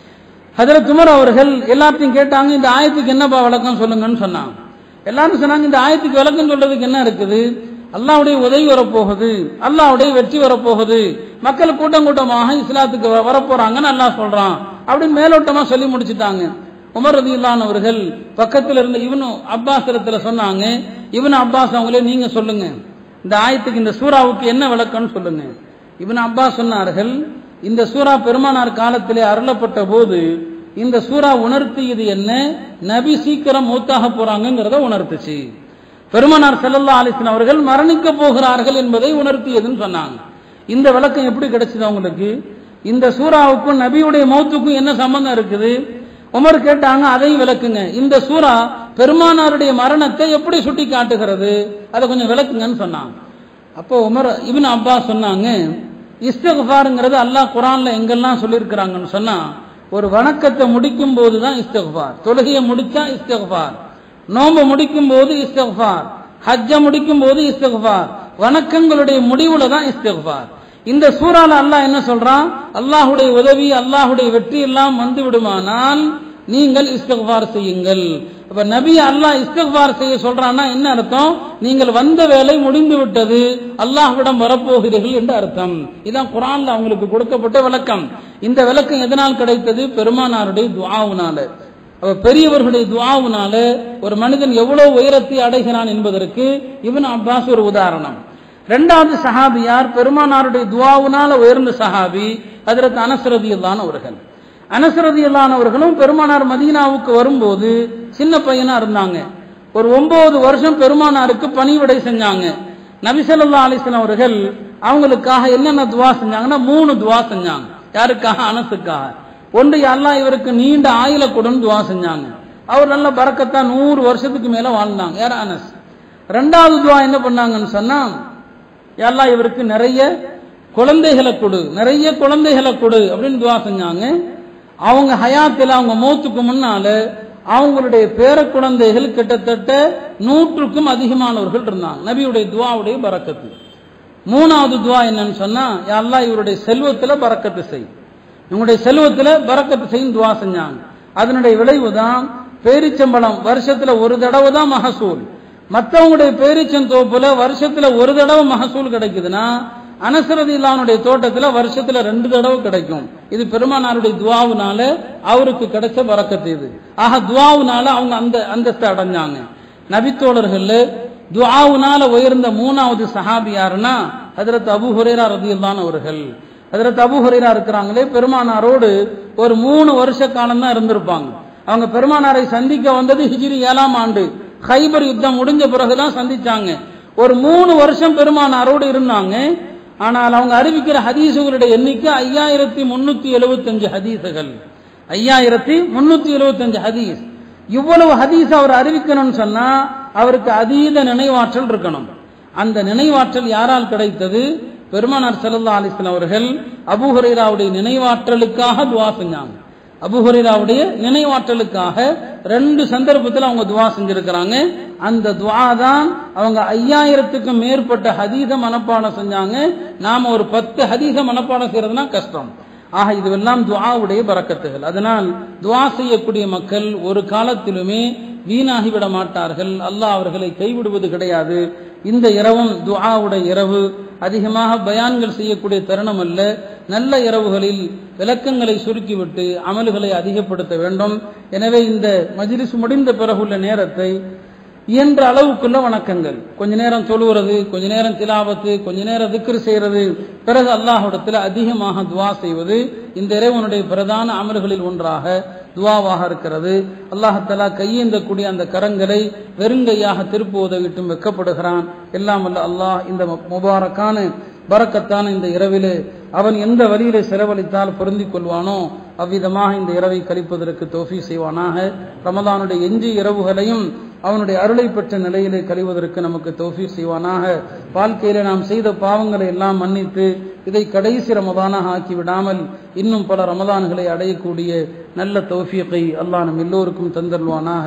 ஹதரத் உமர் அவர்கள் எல்லாத்தையும் கேட்டாங்க இந்த ஆயத்துக்கு என்னப்பா விளக்கம் சொல்லுங்கன்னு சொன்னாங்க எல்லாரும் சொன்னாங்க இந்த ஆயத்துக்கு விளக்கம் சொல்றதுக்கு என்ன இருக்குது அல்லாவுடைய உதவி வரப்போகுது அல்லாவுடைய வெற்றி வரப்போகுது மக்கள் கூட்டம் கூட்டமாக இஸ்லாத்துக்கு வ- வரப்போறாங்கன்னு அல்லாஹ் சொல்றான் அப்படின்னு மேலோட்டமா சொல்லி முடிச்சிட்டாங்க உமர் ரதியுல்லான் அவர்கள் பக்கத்துல இருந்த இவனு அப்பாஸ் இடத்துல சொன்னாங்க இவனு அப்பாஸ் அவங்களே நீங்க சொல்லுங்க இந்த ஆயத்துக்கு இந்த சூறாவுக்கு என்ன விளக்கம்னு சொல்லுங்க இவன் அப்பாஸ் சொன்னார்கள் இந்த சூரா பெருமானார் காலத்திலே அருளப்பட்ட போது இந்த சூரா உணர்த்தியது என்ன நபி சீக்கிரம் மூத்தாக போறாங்கிறத உணர்த்துச்சு பெருமானார் ஸல்லல்லாஹு அலைஹி வஸல்லம் அவர்கள் மரணிக்க போகிறார்கள் என்பதை உணர்த்தியதுன்னு சொன்னாங்க இந்த விளக்கம் எப்படி கிடைச்சது அவங்களுக்கு இந்த சூறாவுக்கும் நபியுடைய மௌத்துக்கும் என்ன சம்பந்தம் இருக்குது உமர் கேட்டாங்க அதையும் விளக்குங்க இந்த சூரா பெருமானாருடைய மரணத்தை எப்படி சுட்டி காட்டுகிறது அதை கொஞ்சம் விளக்குங்கன்னு சொன்னாங்க அப்போ உமர் இப்னு அப்பாஸ் சொன்னாங்க இஸ்திக்ஃபாருங்கிறது அல்லாஹ் குரான்ல எங்கெல்லாம் சொல்லியிருக்கிறாங்கன்னு சொன்னா ஒரு வணக்கத்தை முடிக்கும் போது தான் இஸ்திக்ஃபார் தொழுகையை முடிச்சா இஸ்திக்ஃபார் நோன்பு முடிக்கும் போது இஸ்திக்ஃபார் ஹஜ்ஜ முடிக்கும் போது இஸ்திக்ஃபார் வணக்கங்களுடைய முடிவுல தான் இஸ்திக்ஃபார் இந்த சூறால அல்லாஹ் என்ன சொல்றான் அல்லாஹுடைய உதவி அல்லாஹுடைய வெற்றி எல்லாம் வந்து விடுமானால் நீங்கள் இஸ்திக்பார் செய்யுங்கள் அப்ப நபி அல்லாஹ் இஸ்திக்பார் செய்ய சொல்றான்னா என்ன அர்த்தம் நீங்கள் வந்த வேலை முடிந்து விட்டது அல்லாஹ்விடம் வரப்போகிறீர்கள் என்று அர்த்தம் இதான் குரான்ல அவங்களுக்கு கொடுக்கப்பட்ட விளக்கம் இந்த விளக்கம் எதனால் கிடைத்தது பெருமானாருடைய துஆவுனால அப்ப பெரியவர்களுடைய துஆவுனால ஒரு மனிதன் எவ்வளவு உயரத்தை அடைகிறான் என்பதற்கு இவன் அப்பாஸ் ஒரு உதாரணம் இரண்டாவது சஹாபி யார் பெருமானாருடைய துவாவுனால உயர்ந்த சஹாபி அதற்கு அனசரதியில்லான அவர்கள் அனசரதியில்லானவர்களும் பெருமானார் மதீனாவுக்கு வரும்போது சின்ன பையனா இருந்தாங்க ஒரு ஒன்பது வருஷம் பெருமானாருக்கு பணிவிடை செஞ்சாங்க நபிசல்லா அலிஸ்லாம் அவர்கள் அவங்களுக்காக என்னென்ன துவா செஞ்சாங்கன்னா மூணு துவா செஞ்சாங்க யாருக்காக அனசுக்காக ஒன்று அல்லாஹ் இவருக்கு நீண்ட ஆயுள கொடுன்னு துவா செஞ்சாங்க அவர் நல்ல பறக்கத்தா நூறு வருஷத்துக்கு மேல வாழ்ந்தாங்க யார் அனஸ் ரெண்டாவது துவா என்ன பண்ணாங்கன்னு சொன்னா எல்லாம் இவருக்கு நிறைய குழந்தைகளை கொடு நிறைய குழந்தைகளை கொடு அப்படின்னு துவா செஞ்சாங்க அவங்க ஹயாத்தில் அவங்க மௌத்துக்கு முன்னால அவங்களுடைய பேர குழந்தைகள் கிட்டத்தட்ட நூற்றுக்கும் அதிகமானவர்கள் இருந்தாங்க நபியுடைய துவாவுடைய பறக்கத்து மூணாவது துவா என்னன்னு சொன்னா யா அல்லாஹ் இவருடைய செல்வத்துல பறக்கத்து செய் இவங்களுடைய செல்வத்துல பறக்கத்து செய்யும் துவா செஞ்சாங்க அதனுடைய விளைவு தான் பேரிச்சம்பழம் வருஷத்துல ஒரு தடவை தான் மகசூல் மற்றவங்களுடைய பேரிச்சம் தோப்புல வருஷத்துல ஒரு தடவை மகசூல் கிடைக்குதுன்னா அனசரதி இல்லானுடைய தோட்டத்துல வருஷத்துல ரெண்டு தடவை கிடைக்கும் இது பெருமானாருடைய துவாவுனால அவருக்கு கிடைச்ச பறக்கத்து இது ஆக துவாவுனால அவங்க அந்த அந்தஸ்தை அடைஞ்சாங்க நபித்தோழர்கள்ல துவாவுனால உயர்ந்த மூணாவது சஹாபி யாருன்னா ஹதரத் அபு ஹுரேரா ரதியுல்லான் அவர்கள் ஹதரத் அபு ஹுரேரா இருக்கிறாங்களே பெருமானாரோடு ஒரு மூணு வருஷ காலம் தான் இருந்திருப்பாங்க அவங்க பெருமானாரை சந்திக்க வந்தது ஹிஜ்ரி ஏழாம் ஆண்டு ஹைபர் யுத்தம் முடிஞ்ச பிறகுதான் சந்திச்சாங்க ஒரு மூணு வருஷம் பெருமானாரோடு இருந்தாங்க ஆனால் அவங்க அறிவிக்கிற ஹதீசுகளுடைய எண்ணிக்கை ஐயாயிரத்தி முன்னூத்தி எழுபத்தஞ்சு ஹதீசுகள் ஐயாயிரத்தி முன்னூத்தி எழுபத்தஞ்சு ஹதீஸ் இவ்வளவு ஹதீஸ் அவர் அறிவிக்கணும்னு சொன்னா அவருக்கு அதீத நினைவாற்றல் இருக்கணும் அந்த நினைவாற்றல் யாரால் கிடைத்தது பெருமானார் ஸல்லல்லாஹு அலைஹி வஸல்லம் அவர்கள் அபூ ஹுரைராவுடைய நினைவாற்றலுக்காக துவா செஞ்சாங்க அபூ ஹுரைராவுடைய நினைவாற்றலுக்காக ரெண்டு சந்தர்ப்பத்தில் அவங்க துவா செஞ்சிருக்கிறாங்க அந்த துவா தான் அவங்க ஐயாயிரத்துக்கும் மேற்பட்ட ஹதீத மனப்பாடம் செஞ்சாங்க நாம ஒரு பத்து ஹதீத மனப்பாடம் செய்யறதுனா கஷ்டம் ஆக இதுவெல்லாம் துஆவுடைய பறக்கத்துகள் அதனால் துஆ செய்யக்கூடிய மக்கள் ஒரு காலத்திலுமே வீணாகிவிட மாட்டார்கள் அல்லாஹ் அவர்களை கைவிடுவது கிடையாது இந்த இரவும் துஆவுடைய இரவு அதிகமாக பயான்கள் செய்யக்கூடிய தருணம் அல்ல நல்ல இரவுகளில் விளக்கங்களை சுருக்கிவிட்டு அமல்களை அதிகப்படுத்த வேண்டும் எனவே இந்த மஜ்லிஸ் முடிந்த பிறகுள்ள நேரத்தை இயன்ற அளவுக்குள்ள வணக்கங்கள் கொஞ்ச நேரம் தொழுகிறது கொஞ்ச நேரம் திலாவத்து கொஞ்ச நேரம் திக்ரு செய்யறது பிறகு அல்லாஹ்விடத்தில் அதிகமாக துவா செய்வது இந்த இறைவனுடைய பிரதான அமல்களில் ஒன்றாக துவாவாக இருக்கிறது அல்லாஹத்தலா கையேந்தக்கூடிய அந்த கரங்களை வெறுங்கையாக திருப்புவதை விட்டும் வெக்கப்படுகிறான் எல்லாம் வல்ல அல்லாஹ் இந்த முபாரக்கான பரக்கத்தான இந்த இரவிலே அவன் எந்த வழியிலே செலவழித்தால் பொருந்திக் கொள்வானோ அவ்விதமாக இந்த இரவை கழிப்பதற்கு தோஃபி செய்வானாக ரமதானுடைய எஞ்சிய இரவுகளையும் அவனுடைய அருளை பெற்ற நிலையிலே கழிவதற்கு நமக்கு தௌஃபீர் செய்வானாக வாழ்க்கையில நாம் செய்த பாவங்களை எல்லாம் மன்னித்து இதை கடைசி ரமதானாக ஆக்கி விடாமல் இன்னும் பல ரமதான்களை அடையக்கூடிய நல்ல தௌஃபீக்கை அல்லாஹ் நம் எல்லோருக்கும் தந்தருவானாக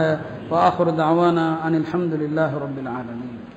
வாஹுர் தாவானா அனில் அஹமதுல்லாஹ் ரபில் ஆலமீன்